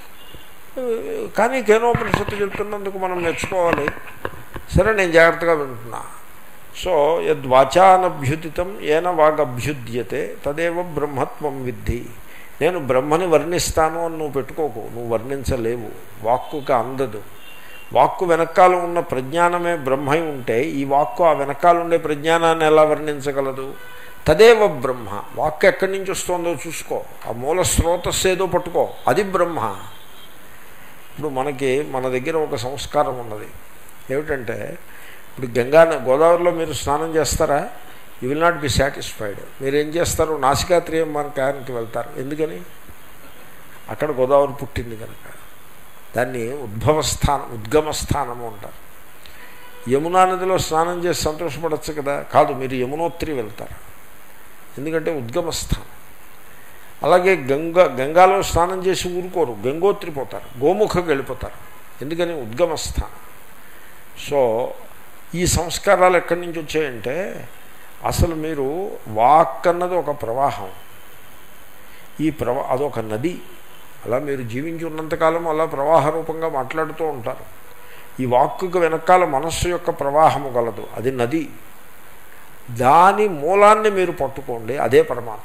కానీ కేనోపనిషత్తు చెప్తున్నందుకు మనం నేర్చుకోవాలి సరే నేను జాగ్రత్తగా వింటున్నా సో యద్వాచానభ్యుదితం ఏన వాగభ్యుద్యతే తదేవ బ్రహ్మత్వం విద్ధి నేను బ్రహ్మని వర్ణిస్తాను అని నువ్వు పెట్టుకోకు నువ్వు వర్ణించలేవు వాక్కుకి అందదు వాక్కు వెనకాల ఉన్న ప్రజ్ఞానమే బ్రహ్మై ఉంటే ఈ వాక్కు ఆ వెనకాల ఉండే ప్రజ్ఞానాన్ని ఎలా వర్ణించగలదు తదేవ బ్రహ్మ వాక్కు ఎక్కడి నుంచి వస్తుందో చూసుకో ఆ మూల స్రోతస్సు ఏదో పట్టుకో అది బ్రహ్మ ఇప్పుడు మనకి మన దగ్గర ఒక సంస్కారం ఉన్నది ఏమిటంటే ఇప్పుడు గంగా గోదావరిలో మీరు స్నానం చేస్తారా you will not be satisfied మీరు ఏం చేస్తారు నాసికాత్రియం మనకానికి వెళ్తారు ఎందుకని అక్కడ గోదావరి పుట్టింది కనుక దాన్ని ఉద్భవస్థానం ఉద్గమస్థానము అంటారు యమునా నదిలో స్నానం చేసి సంతోషపడచ్చు కదా కాదు మీరు యమునోత్రి వెళ్తారు ఎందుకంటే ఉద్గమస్థానం అలాగే గంగ గంగాలో స్నానం చేసి ఊరుకోరు గంగోత్రి పోతారు గోముఖకు వెళ్ళిపోతారు ఎందుకని ఉద్గమస్థానం సో ఈ సంస్కారాలు ఎక్కడి నుంచి వచ్చాయంటే అసలు మీరు వాక్ అన్నది ఒక ప్రవాహం ఈ ప్రవా అదొక నది అలా మీరు జీవించి ఉన్నంతకాలం అలా ప్రవాహ రూపంగా మాట్లాడుతూ ఉంటారు ఈ వాక్కుకు వెనకాల మనస్సు యొక్క ప్రవాహము గలదు అది నది దాని మూలాన్ని మీరు పట్టుకోండి అదే పరమాత్మ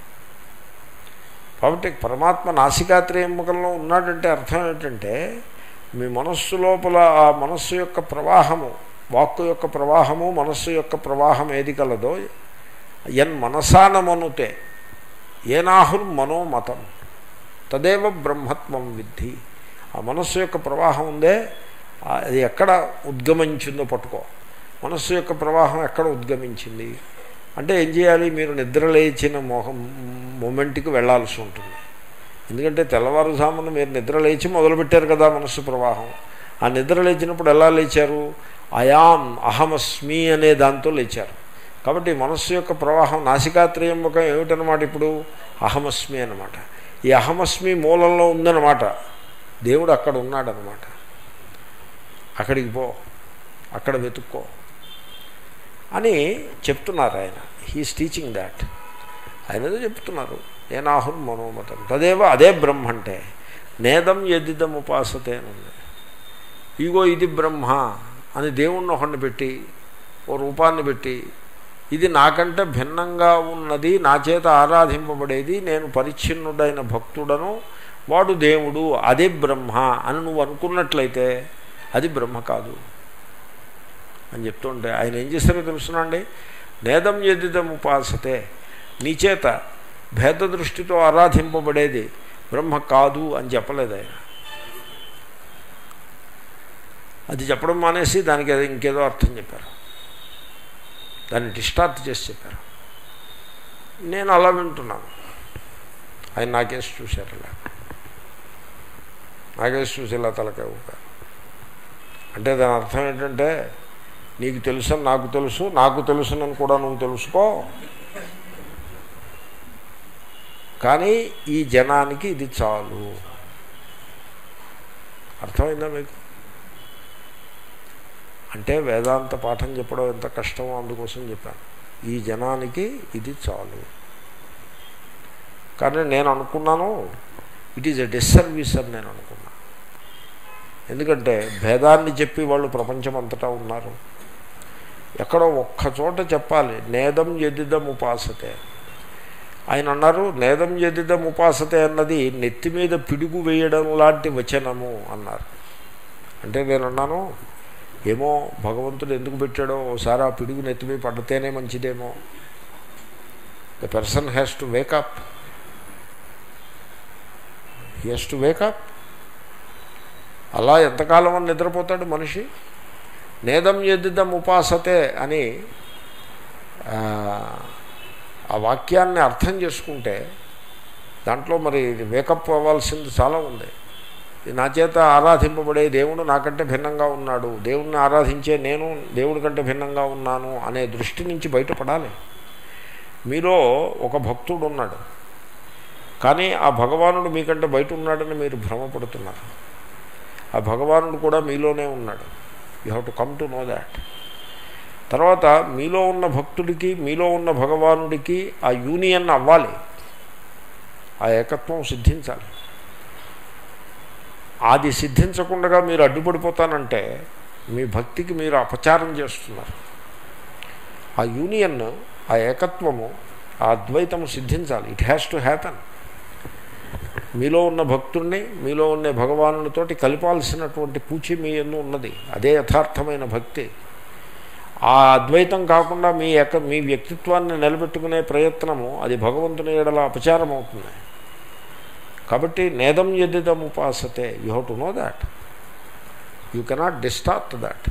కాబట్టి పరమాత్మ నాసికాత్రేయముఖంలో ఉన్నాడంటే అర్థం ఏంటంటే మీ మనస్సు లోపల ఆ మనస్సు యొక్క ప్రవాహము వాక్కు యొక్క ప్రవాహము మనస్సు యొక్క ప్రవాహం ఏది కలదో ఎన్ మనసానమనుతే ఏనాహుర్ మనోమతం తదేవ బ్రహ్మత్వం విద్ధి ఆ మనస్సు యొక్క ప్రవాహం ఉందే అది ఎక్కడ ఉద్గమించిందో పట్టుకో మనస్సు యొక్క ప్రవాహం ఎక్కడ ఉద్గమించింది అంటే ఏం చేయాలి మీరు నిద్ర లేచిన మొహం మూమెంట్కి వెళ్లాల్సి ఉంటుంది ఎందుకంటే తెల్లవారుజామున మీరు నిద్ర లేచి మొదలుపెట్టారు కదా మనస్సు ప్రవాహం ఆ నిద్ర లేచినప్పుడు ఎలా లేచారు అయాం అహమస్మి అనే దాంతో లేచారు కాబట్టి మనస్సు యొక్క ప్రవాహం నాసికాత్రయంబకం ఏమిటనమాట ఇప్పుడు అహమస్మి అనమాట ఈ అహమస్మి మూలంలో ఉందన్నమాట దేవుడు అక్కడ ఉన్నాడనమాట అక్కడికి పో అక్కడ వెతుక్కో అని చెప్తున్నారు ఆయన హీస్ టీచింగ్ దాట్ ఆయన ఏదో చెప్తున్నారు ఏనాహుం మనోమతం తదేవ అదే బ్రహ్మ అంటే నేదం ఎదిదం ఉపాసతే ఉంది ఇగో ఇది బ్రహ్మ అని దేవుణ్ణి ఒకడిని పెట్టి ఓ రూపాన్ని పెట్టి ఇది నాకంటే భిన్నంగా ఉన్నది నా చేత ఆరాధింపబడేది నేను పరిచ్ఛిన్నుడైన భక్తుడను వాడు దేవుడు అదే బ్రహ్మ అని నువ్వు అనుకున్నట్లయితే అది బ్రహ్మ కాదు అని చెప్తుంటే ఆయన ఏం చేస్తారో తెలుసునండి నేదం ఎదిదం ఉపాసతే నీ చేత భేద దృష్టితో ఆరాధింపబడేది బ్రహ్మ కాదు అని చెప్పలేదు ఆయన అది చెప్పడం మానేసి దానికి అది ఇంకేదో అర్థం చెప్పారు దాన్ని డిస్టార్ట్ చేసి చెప్పారు నేను అలా వింటున్నాను ఆయన నాకేసి చూశారు ఇలా నాకేసి చూసి ఇలా తలకాయ ఊపారు అంటే దాని అర్థం ఏంటంటే నీకు తెలుసు నాకు తెలుసు నాకు తెలుసునని కూడా నువ్వు తెలుసుకో కానీ ఈ జనానికి ఇది చాలు అర్థమైందా మీకు అంటే వేదాంత పాఠం చెప్పడం ఎంత కష్టమో అందుకోసం చెప్పాను ఈ జనానికి ఇది చాలు కానీ నేను అనుకున్నాను ఇట్ ఈజ్ ఎ డిస్సర్వీస్ అని నేను అనుకున్నాను ఎందుకంటే భేదాన్ని చెప్పి వాళ్ళు ప్రపంచం అంతటా ఉన్నారు ఎక్కడో ఒక్క చోట చెప్పాలి నేదం ఎదిదం ఉపాసతే ఆయన అన్నారు నేదం ఎదిదం ఉపాసతే అన్నది నెత్తి మీద పిడుగు వేయడం లాంటి వచనము అన్నారు అంటే నేను అన్నాను ఏమో భగవంతుడు ఎందుకు పెట్టాడో ఓసారి ఆ పిడుగు నెత్తిమీ పడితేనే మంచిదేమో the person has to wake up he has to wake up అలా ఎంతకాలం అని నిద్రపోతాడు మనిషి నేదం ఎద్దిదం ఉపాసతే అని ఆ వాక్యాన్ని అర్థం చేసుకుంటే దాంట్లో మరి వేకప్ అవ్వాల్సింది చాలా ఉంది నా చేత ఆరాధింపబడే దేవుడు నాకంటే భిన్నంగా ఉన్నాడు దేవుణ్ణి ఆరాధించే నేను దేవుడి కంటే భిన్నంగా ఉన్నాను అనే దృష్టి నుంచి బయటపడాలి మీలో ఒక భక్తుడు ఉన్నాడు కానీ ఆ భగవానుడు మీకంటే బయట ఉన్నాడని మీరు భ్రమపడుతున్నారు ఆ భగవానుడు కూడా మీలోనే ఉన్నాడు you have to come to know that తర్వాత మీలో ఉన్న భక్తుడికి మీలో ఉన్న భగవానుడికి ఆ యూనియన్ అవ్వాలి ఆ ఏకత్వం సిద్ధించాలి అది సిద్ధించకుండా మీరు అడ్డుపడిపోతానంటే మీ భక్తికి మీరు అపచారం చేస్తున్నారు ఆ యూనియన్ ఆ ఏకత్వము ఆ అద్వైతము సిద్ధించాలి ఇట్ హ్యాస్ టు హ్యాపెన్ మీలో ఉన్న భక్తుణ్ణి మీలో ఉన్న భగవానుడితోటి కలిపాల్సినటువంటి పూచి మీ ఎందు ఉన్నది అదే యథార్థమైన భక్తి ఆ అద్వైతం కాకుండా మీ యొక్క మీ వ్యక్తిత్వాన్ని నిలబెట్టుకునే ప్రయత్నము అది భగవంతుని ఎడల అపచారం అవుతుంది కాబట్టి నేదం ఎదిదం ఉపాసతే you have to know that you cannot distort that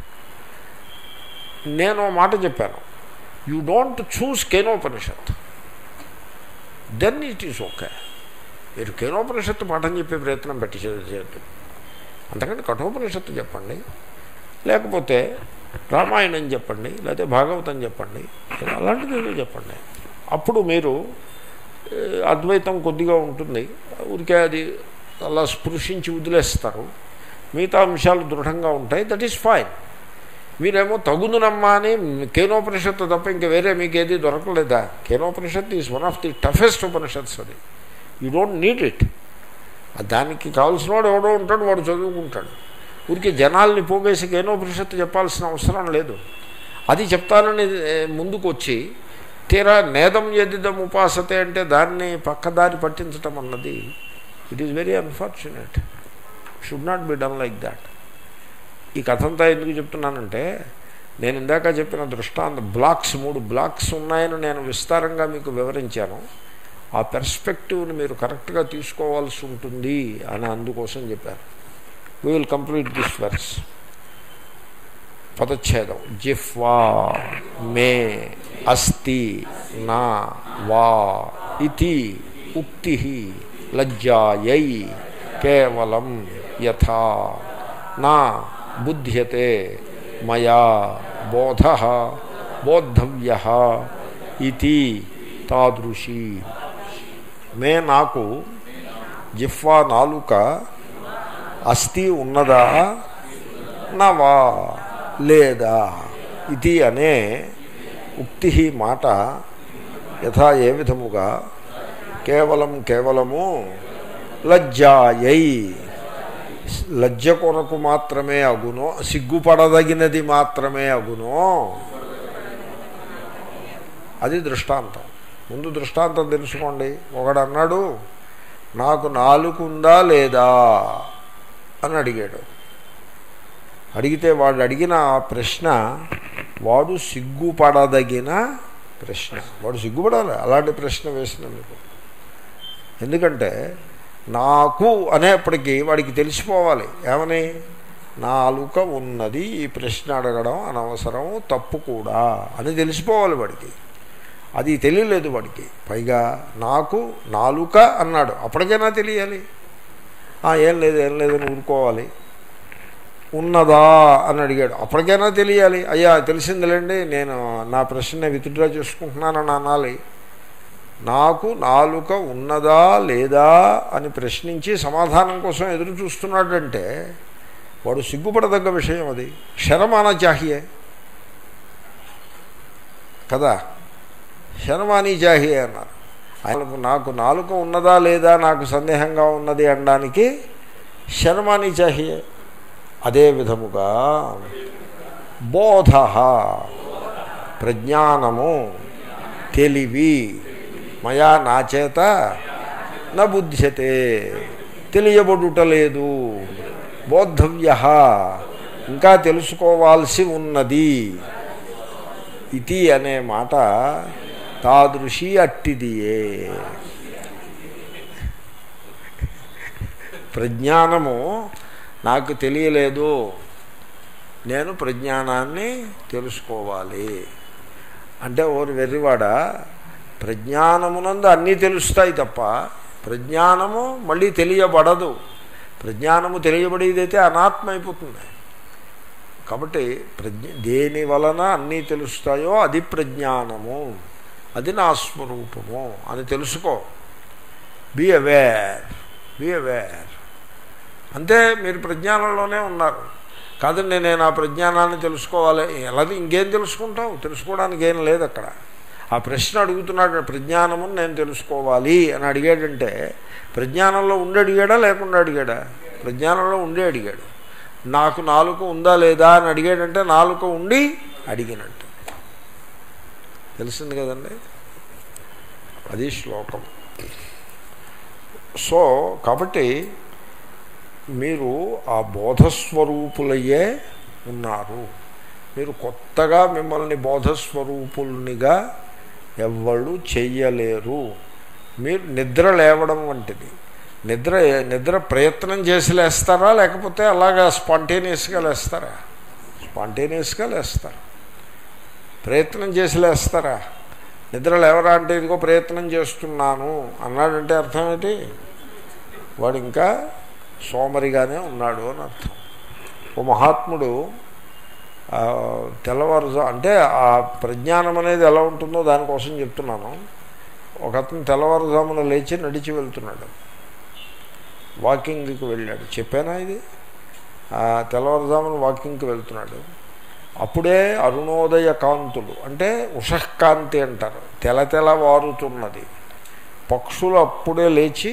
నేను మాట చెప్పాను you don't choose Kenopanishad then it is okay మీరు కేనోపనిషత్తు పాఠం చెప్పే ప్రయత్నం పెట్టి చేయొద్దు అంతకంటే కఠోపనిషత్తు చెప్పండి లేకపోతే రామాయణం చెప్పండి లేకపోతే భాగవతం చెప్పండి అలాంటిది ఏదో చెప్పండి అప్పుడు మీరు అద్వైతం కొద్దిగా ఉంటుంది ఊరికే అది అలా స్పృశించి వదిలేస్తారు మిగతా అంశాలు దృఢంగా ఉంటాయి దట్ ఈస్ ఫైన్ మీరేమో తగుదునమ్మా అని కేనోపనిషత్తు తప్ప ఇంకా వేరే మీకు ఏది దొరకలేదా Kenopanishad is one of the toughest Upanishads అది యూ డోంట్ నీడ్ ఇట్ దానికి కావాల్సిన వాడు ఎవడో ఉంటాడు వాడు చదువుకుంటాడు ఊరికి జనాల్ని పోగేసి కేనోపనిషత్తు చెప్పాల్సిన అవసరం లేదు అది చెప్తానని ముందుకు వచ్చి తీరా నేదం ఎదిదం ఉపాసతే అంటే దాన్ని పక్కదారి పట్టించటం అన్నది it is very unfortunate should not be done like that ఈ కథంతా ఎందుకు చెప్తున్నానంటే నేను ఇందాక చెప్పిన దృష్టాంత బ్లాక్స్ మూడు బ్లాక్స్ ఉన్నాయని నేను విస్తారంగా మీకు వివరించాను ఆ పెర్స్పెక్టివ్ని మీరు కరెక్ట్గా తీసుకోవాల్సి ఉంటుంది అని అందుకోసం చెప్పారు we will complete this verse పదచ్ఛేదం జిహ్వా మే అస్తి నా వా ఇది ఉక్తి లజ్జాయై కేవలం యథా నా బుధ్యతే మయా బోధ బోద్ధవ్య ఇది తాదృశీ మే నాకు జిహ్వా నాలుక అస్థి ఉన్నదా నవా లేదా ఇది అనే ఉక్తి మాట యథా ఏ విధముగా కేవలం కేవలము లజ్జాయై లజ్జ కొరకు మాత్రమే అగునో సిగ్గుపడదగినది మాత్రమే అగునో అది దృష్టాంతం ముందు దృష్టాంతం తెలుసుకోండి ఒకడు అన్నాడు నాకు నాలుగు ఉందా లేదా అని అడిగాడు అడిగితే వాడు అడిగిన ఆ ప్రశ్న వాడు సిగ్గుపడదగిన ప్రశ్న వాడు సిగ్గుపడాలి అలాంటి ప్రశ్న వేసినందుకు ఎందుకంటే నాకు అనేప్పటికీ వాడికి తెలిసిపోవాలి ఏమని నాలుక ఉన్నది ఈ ప్రశ్న అడగడం అనవసరం తప్పు కూడా అని తెలిసిపోవాలి వాడికి అది తెలియలేదు వాడికి పైగా నాకు నాలుక అన్నాడు అప్పటికైనా తెలియాలి "ఆ, ఏం లేదు ఏం లేదని ఊరుకోవాలి ఉన్నదా అని అడిగాడు అప్పటికైనా తెలియాలి అయ్యా తెలిసిందిలేండి నేను నా ప్రశ్న విత్డ్రా చేసుకుంటున్నానని అనాలి నాకు నాలుక ఉన్నదా లేదా అని ప్రశ్నించి సమాధానం కోసం ఎదురు చూస్తున్నాడంటే వాడు సిగ్గుపడదగ్గ విషయం అది శరమాన చాహియే కదా శరమాని చాహియే అన్నారు ఆయనకు నాకు నాలుక ఉన్నదా లేదా నాకు సందేహంగా ఉన్నది అనడానికి శరమాని చాహియే అదే విధముగా బోధ ప్రజ్ఞానము తెలివి మయా నా చేత నా బుద్ధ్యతే తెలియబడుటలేదు బోద్ధవ్య ఇంకా తెలుసుకోవాల్సి ఉన్నది ఇది అనే మాట తాదృశి అట్టిదియే ప్రజ్ఞానము నాకు తెలియలేదు నేను ప్రజ్ఞానాన్ని తెలుసుకోవాలి అంటే ఓరు వెర్రివాడ ప్రజ్ఞానమునందు అన్నీ తెలుస్తాయి తప్ప ప్రజ్ఞానము మళ్ళీ తెలియబడదు ప్రజ్ఞానము తెలియబడేదైతే అనాత్మ అయిపోతుంది కాబట్టి ప్రజ్ఞ దేని వలన అన్నీ తెలుస్తాయో అది ప్రజ్ఞానము అది నా స్వరూపము అని తెలుసుకో బీ అవేర్ బీ అవేర్ అంతే మీరు ప్రజ్ఞానంలోనే ఉన్నారు కాదండి నేను ఆ ప్రజ్ఞానాన్ని తెలుసుకోవాలి ఎలా ఇంకేం తెలుసుకుంటావు తెలుసుకోవడానికి ఏం లేదు అక్కడ ఆ ప్రశ్న అడుగుతున్నాడు ప్రజ్ఞానమును నేను తెలుసుకోవాలి అని అడిగాడంటే ప్రజ్ఞానంలో ఉండి అడిగాడా లేకుండా అడిగాడా ప్రజ్ఞానంలో ఉండి అడిగాడు నాకు నాలుక ఉందా లేదా అని అడిగాడంటే నాలుక ఉండి అడిగినట్టు తెలిసింది కదండి అది శ్లోకం సో కాబట్టి మీరు ఆ బోధస్వరూపులయ్యే ఉన్నారు మీరు కొత్తగా మిమ్మల్ని బోధస్వరూపుల్నిగా ఎవ్వళ్ళు చెయ్యలేరు మీరు నిద్ర లేవడం వంటిది నిద్ర నిద్ర ప్రయత్నం చేసి లేస్తారా లేకపోతే అలాగా స్పాంటేనియస్గా లేస్తారా స్పాంటేనియస్గా లేస్తారు ప్రయత్నం చేసి లేస్తారా నిద్ర లేవరా అంటే ఇదిగో ప్రయత్నం చేస్తున్నాను అన్నాడంటే అర్థం ఏంటి వాడు ఇంకా సోమరిగానే ఉన్నాడు అని అర్థం ఓ మహాత్ముడు ఆ, తెల్లవారుజా అంటే ఆ ప్రజ్ఞానం అనేది ఎలా ఉంటుందో దానికోసం చెప్తున్నాను ఒక అతను తెల్లవారుజామున లేచి నడిచి వెళ్తున్నాడు వాకింగ్కి వెళ్ళాడు చెప్పానా ఇది ఆ తెల్లవారుజామున వాకింగ్కి వెళ్తున్నాడు అప్పుడే అరుణోదయ కాంతులు అంటే ఉషఃకాంతి అంటారు తెల తెలవారుతున్నది పక్షులు అప్పుడే లేచి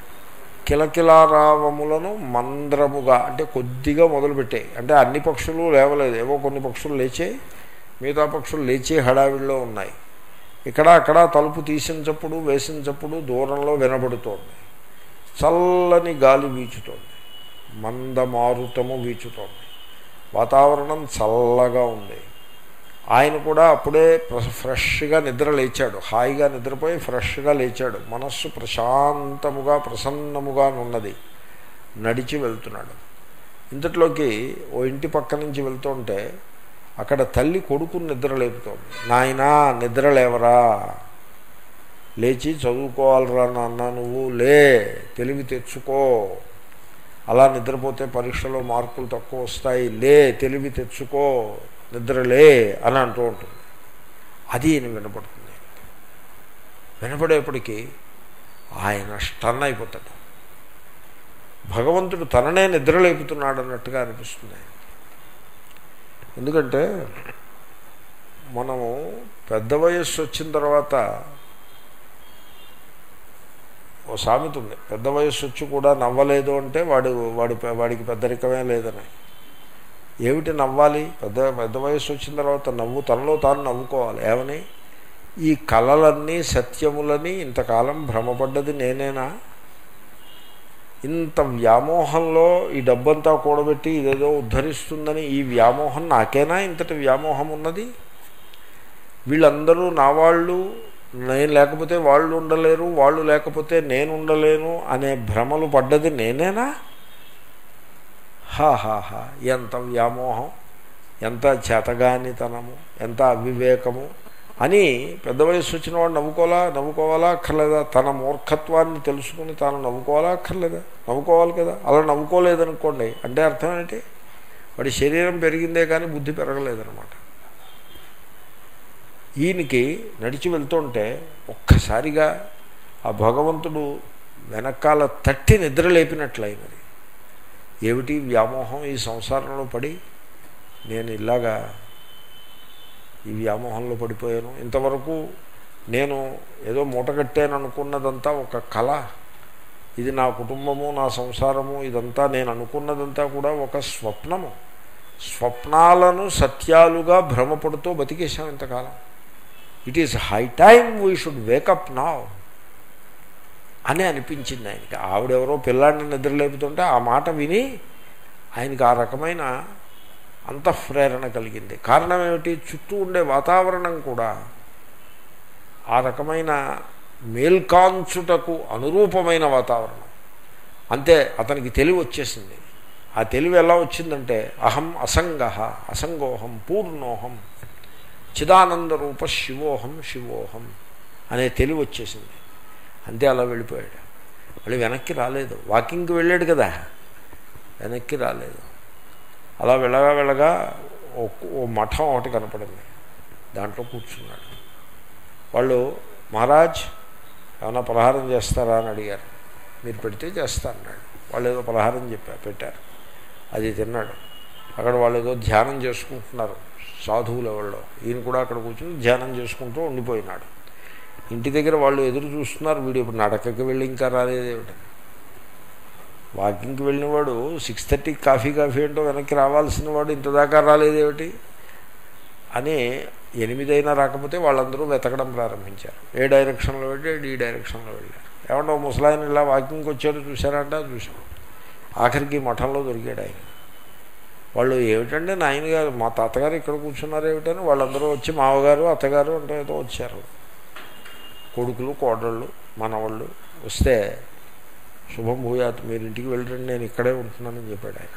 కిలకిలారావములను మంద్రముగా అంటే కొద్దిగా మొదలుపెట్టాయి అంటే అన్ని పక్షులు లేవలేదు ఏవో కొన్ని పక్షులు లేచాయి మిగతా పక్షులు లేచే హడావిడిలో ఉన్నాయి ఇక్కడ అక్కడ తలుపు తీసించప్పుడు వేసించప్పుడు దూరంలో వినబడుతోంది చల్లని గాలి వీచుతోంది మందమారుతము వీచుతోంది వాతావరణం చల్లగా ఉంది ఆయన కూడా అప్పుడే ప్ర- ఫ్రెష్గా నిద్ర లేచాడు హాయిగా నిద్రపోయి ఫ్రెష్గా లేచాడు మనస్సు ప్రశాంతముగా ప్రసన్నముగా ఉన్నది నడిచి వెళ్తున్నాడు ఇంతట్లోకి ఓ ఇంటి పక్క నుంచి వెళ్తుంటే అక్కడ తల్లి కొడుకుని నిద్ర లేపుతోంది నాయనా నిద్ర లేవరా లేచి చదువుకోవాలరా నాన్న నువ్వు లే తెలివి తెచ్చుకో అలా నిద్రపోతే పరీక్షలో మార్కులు తక్కువ వస్తాయి లే తెలివి తెచ్చుకో నిద్రలే అని అంటూ ఉంటుంది అది ఈయన వినపడుతుంది వినపడేప్పటికీ ఆయన స్టన్ అయిపోతాడు భగవంతుడు తననే నిద్రలేపుతున్నాడు అన్నట్టుగా అనిపిస్తుంది ఎందుకంటే మనము పెద్ద వయస్సు వచ్చిన తర్వాత ఓ సామెత ఉంది పెద్ద వయస్సు వచ్చి కూడా నవ్వలేదు అంటే వాడు వాడి వాడికి పెద్దరికమే లేదని ఏమిటి నవ్వాలి పెద్ద పెద్ద వయస్సు వచ్చిన తర్వాత నవ్వు తనలో తాను నవ్వుకోవాలి ఏమని ఈ కళలన్నీ సత్యములని ఇంతకాలం భ్రమపడ్డది నేనేనా ఇంత వ్యామోహంలో ఈ డబ్బంతా కూడబెట్టి ఇదేదో ఉద్ధరిస్తుందని ఈ వ్యామోహం నాకేనా ఇంతటి వ్యామోహం ఉన్నది వీళ్ళందరూ నా వాళ్ళు నేను లేకపోతే వాళ్ళు ఉండలేరు వాళ్ళు లేకపోతే నేను ఉండలేను అనే భ్రమలు పడ్డది నేనేనా హా హా హా ఎంత వ్యామోహం ఎంత చేతగానితనము ఎంత అవివేకము అని పెద్ద వయసు వచ్చిన వాడు నవ్వుకోవాలా నవ్వుకోవాలా అక్కర్లేదా తన మూర్ఖత్వాన్ని తెలుసుకుని తాను నవ్వుకోవాలా అక్కర్లేదా నవ్వుకోవాలి కదా అలా నవ్వుకోలేదనుకోండి అంటే అర్థం ఏంటి వాడి శరీరం పెరిగిందే కానీ బుద్ధి పెరగలేదనమాట ఈయనకి నడిచి వెళ్తుంటే ఒక్కసారిగా ఆ భగవంతుడు వెనకాల తట్టి నిద్ర లేపినట్లయినది ఏమిటి వ్యామోహం ఈ సంసారంలో పడి నేను ఇలాగా ఈ వ్యామోహంలో పడిపోయాను ఇంతవరకు నేను ఏదో మూటగట్టాను అనుకున్నదంతా ఒక కళ ఇది నా కుటుంబము నా సంసారము ఇదంతా నేను అనుకున్నదంతా కూడా ఒక స్వప్నము స్వప్నాలను సత్యాలుగా భ్రమపడుతూ బతికేశాం ఇంతకాలం it is high time we should wake up నా అని అనిపించింది ఆయనకి ఆవిడెవరో పిల్లాడిని నిద్రలేపుతుంటే ఆ మాట విని ఆయనకి ఆ రకమైన అంతఃప్రేరణ కలిగింది కారణం ఏమిటి చుట్టూ ఉండే వాతావరణం కూడా ఆ రకమైన మేల్కాంచుటకు అనురూపమైన వాతావరణం అంతే అతనికి తెలివి వచ్చేసింది ఆ తెలివి ఎలా వచ్చిందంటే అహం అసంగ అసంగోహం పూర్ణోహం చిదానంద రూప శివోహం శివోహం అనే తెలివి వచ్చేసింది అంతే అలా వెళ్ళిపోయాడు మళ్ళీ వెనక్కి రాలేదు వాకింగ్కి వెళ్ళాడు కదా వెనక్కి రాలేదు అలా వెళ్ళగా వెళ్ళగా ఓ మఠం ఒకటి కనపడింది దాంట్లో కూర్చున్నాడు వాళ్ళు మహారాజ్ ఏమైనా పలహారం చేస్తారా అని అడిగారు మీరు పెడితే చేస్తా అన్నాడు వాళ్ళు ఏదో పలహారం చెప్పారు పెట్టారు అది తిన్నాడు అక్కడ వాళ్ళు ఏదో ధ్యానం చేసుకుంటున్నారు సాధువులు ఎవరిలో ఈయన కూడా అక్కడ కూర్చొని ధ్యానం చేసుకుంటూ ఉండిపోయినాడు ఇంటి దగ్గర వాళ్ళు ఎదురు చూస్తున్నారు వీడు ఇప్పుడు నడకకి వెళ్ళి ఇంకా రాలేదేమిటి వాకింగ్కి వెళ్ళినవాడు సిక్స్ థర్టీకి కాఫీ కాఫీ అంటూ వెనక్కి రావాల్సిన వాడు ఇంతదాకా రాలేదేమిటి అని ఎనిమిదైనా రాకపోతే వాళ్ళందరూ వెతకడం ప్రారంభించారు ఏ డైరెక్షన్లో వెళ్ళాడు ఈ డైరెక్షన్లో వెళ్ళారు ఏమన్నా ముసలాయన ఇలా వాకింగ్కి వచ్చాడు చూసారంట చూసాం ఆఖరికి మఠంలో దొరికాడు ఆయన వాళ్ళు ఏమిటంటే నాయన గారు మా తాతగారు ఇక్కడ కూర్చున్నారు ఏమిటని వాళ్ళందరూ వచ్చి మావగారు అత్తగారు అంటే ఏదో వచ్చారు కొడుకులు కోడళ్ళు మనవాళ్ళు వస్తే శుభం భూయాత్ మీరు ఇంటికి వెళ్ళండి నేను ఇక్కడే ఉంటున్నానని చెప్పాడు ఆయన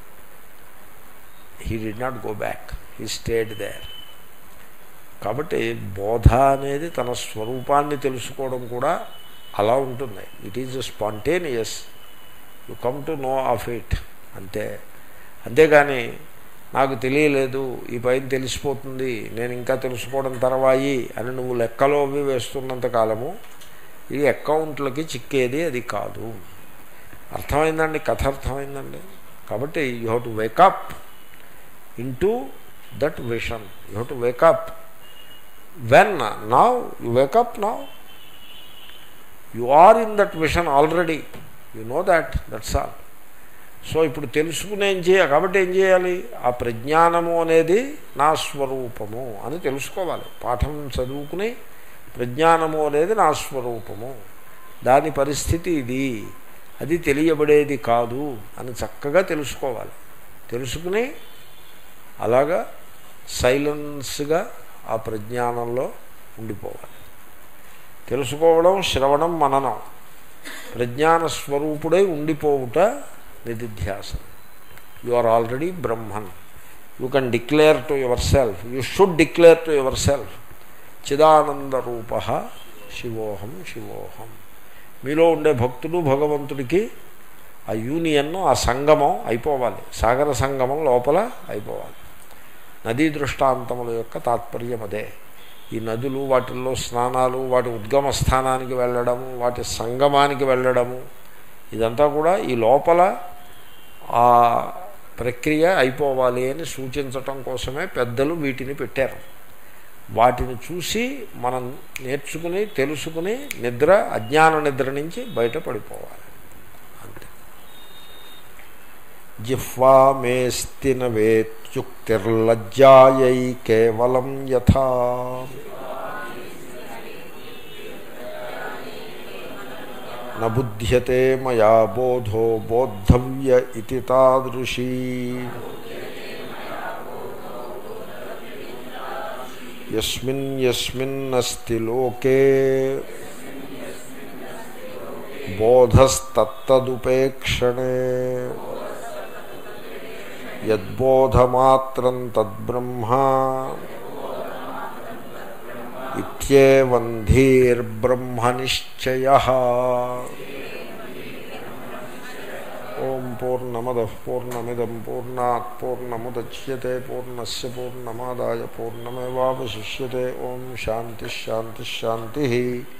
he did not go back he stayed there కాబట్టి బోధ అనేది తన స్వరూపాన్ని తెలుసుకోవడం కూడా అలా ఉంటుంది it is spontaneous you come to know of it అంతే అంతేగాని నాకు తెలియలేదు ఈ పైన తెలిసిపోతుంది నేను ఇంకా తెలుసుకోవడం తర్వాయి అని నువ్వు లెక్కలో అవి వేస్తున్నంత కాలము ఇది అకౌంట్లకి చిక్కేది అది కాదు అర్థమైందండి కథ అర్థమైందండి కాబట్టి you have to wake up into that vision you have to wake up when now you wake up now you are in that vision already you know that that's all so ఇప్పుడు తెలుసుకుని ఏం చేయాలి కాబట్టి ఏం చేయాలి ఆ ప్రజ్ఞానము అనేది నా స్వరూపము అని తెలుసుకోవాలి పాఠం చదువుకుని ప్రజ్ఞానము అనేది నా స్వరూపము దాని పరిస్థితి ఇది అది తెలియబడేది కాదు అని చక్కగా తెలుసుకోవాలి తెలుసుకుని అలాగా సైలెన్స్గా ఆ ప్రజ్ఞానంలో ఉండిపోవాలి తెలుసుకోవడం శ్రవణం మననం ప్రజ్ఞాన స్వరూపుడై ఉండిపోవుట నిధిధ్యాసనం you are already Brahman you can declare to yourself you should declare to yourself చిదానంద రూప శివోహం శివోహం మీలో ఉండే భక్తుడు భగవంతుడికి ఆ యూనియన్ ఆ సంగమం అయిపోవాలి సాగర సంగమం లోపల అయిపోవాలి నదీ దృష్టాంతముల యొక్క తాత్పర్యం అదే ఈ నదులు వాటిల్లో స్నానాలు వాటి ఉద్గమ స్థానానికి వెళ్ళడము వాటి సంగమానికి వెళ్ళడము ఇదంతా కూడా ఈ లోపల ఆ ప్రక్రియ అయిపోవాలి అని సూచించటం కోసమే పెద్దలు వీటిని పెట్టారు వాటిని చూసి మనం నేర్చుకుని తెలుసుకుని నిద్ర అజ్ఞాన నిద్ర నుంచి బయటపడిపోవాలి అంతే జిహ్వా మేస్తి నవేత్యుక్తిర్లజ్జాయై కేవలం యథా నబుధ్యతే మయా బోధో బోద్ధవ్య ఇది తాదృశీ యస్మిన్ యస్మిన్నస్తి లోకే బోధస్తత్తదుపేక్షణే యద్బోధమాత్రం తద్బ్రహ్మ ఇత్యేవంధీర్బ్రహ్మనిశ్చయ ఓం పూర్ణమద పూర్ణమిదం పూర్ణాత్ పూర్ణముద్యతే పూర్ణస్ పూర్ణమాదాయ పూర్ణమేవాశిష్యతే ఓం శాంతిశాంతిశాంతి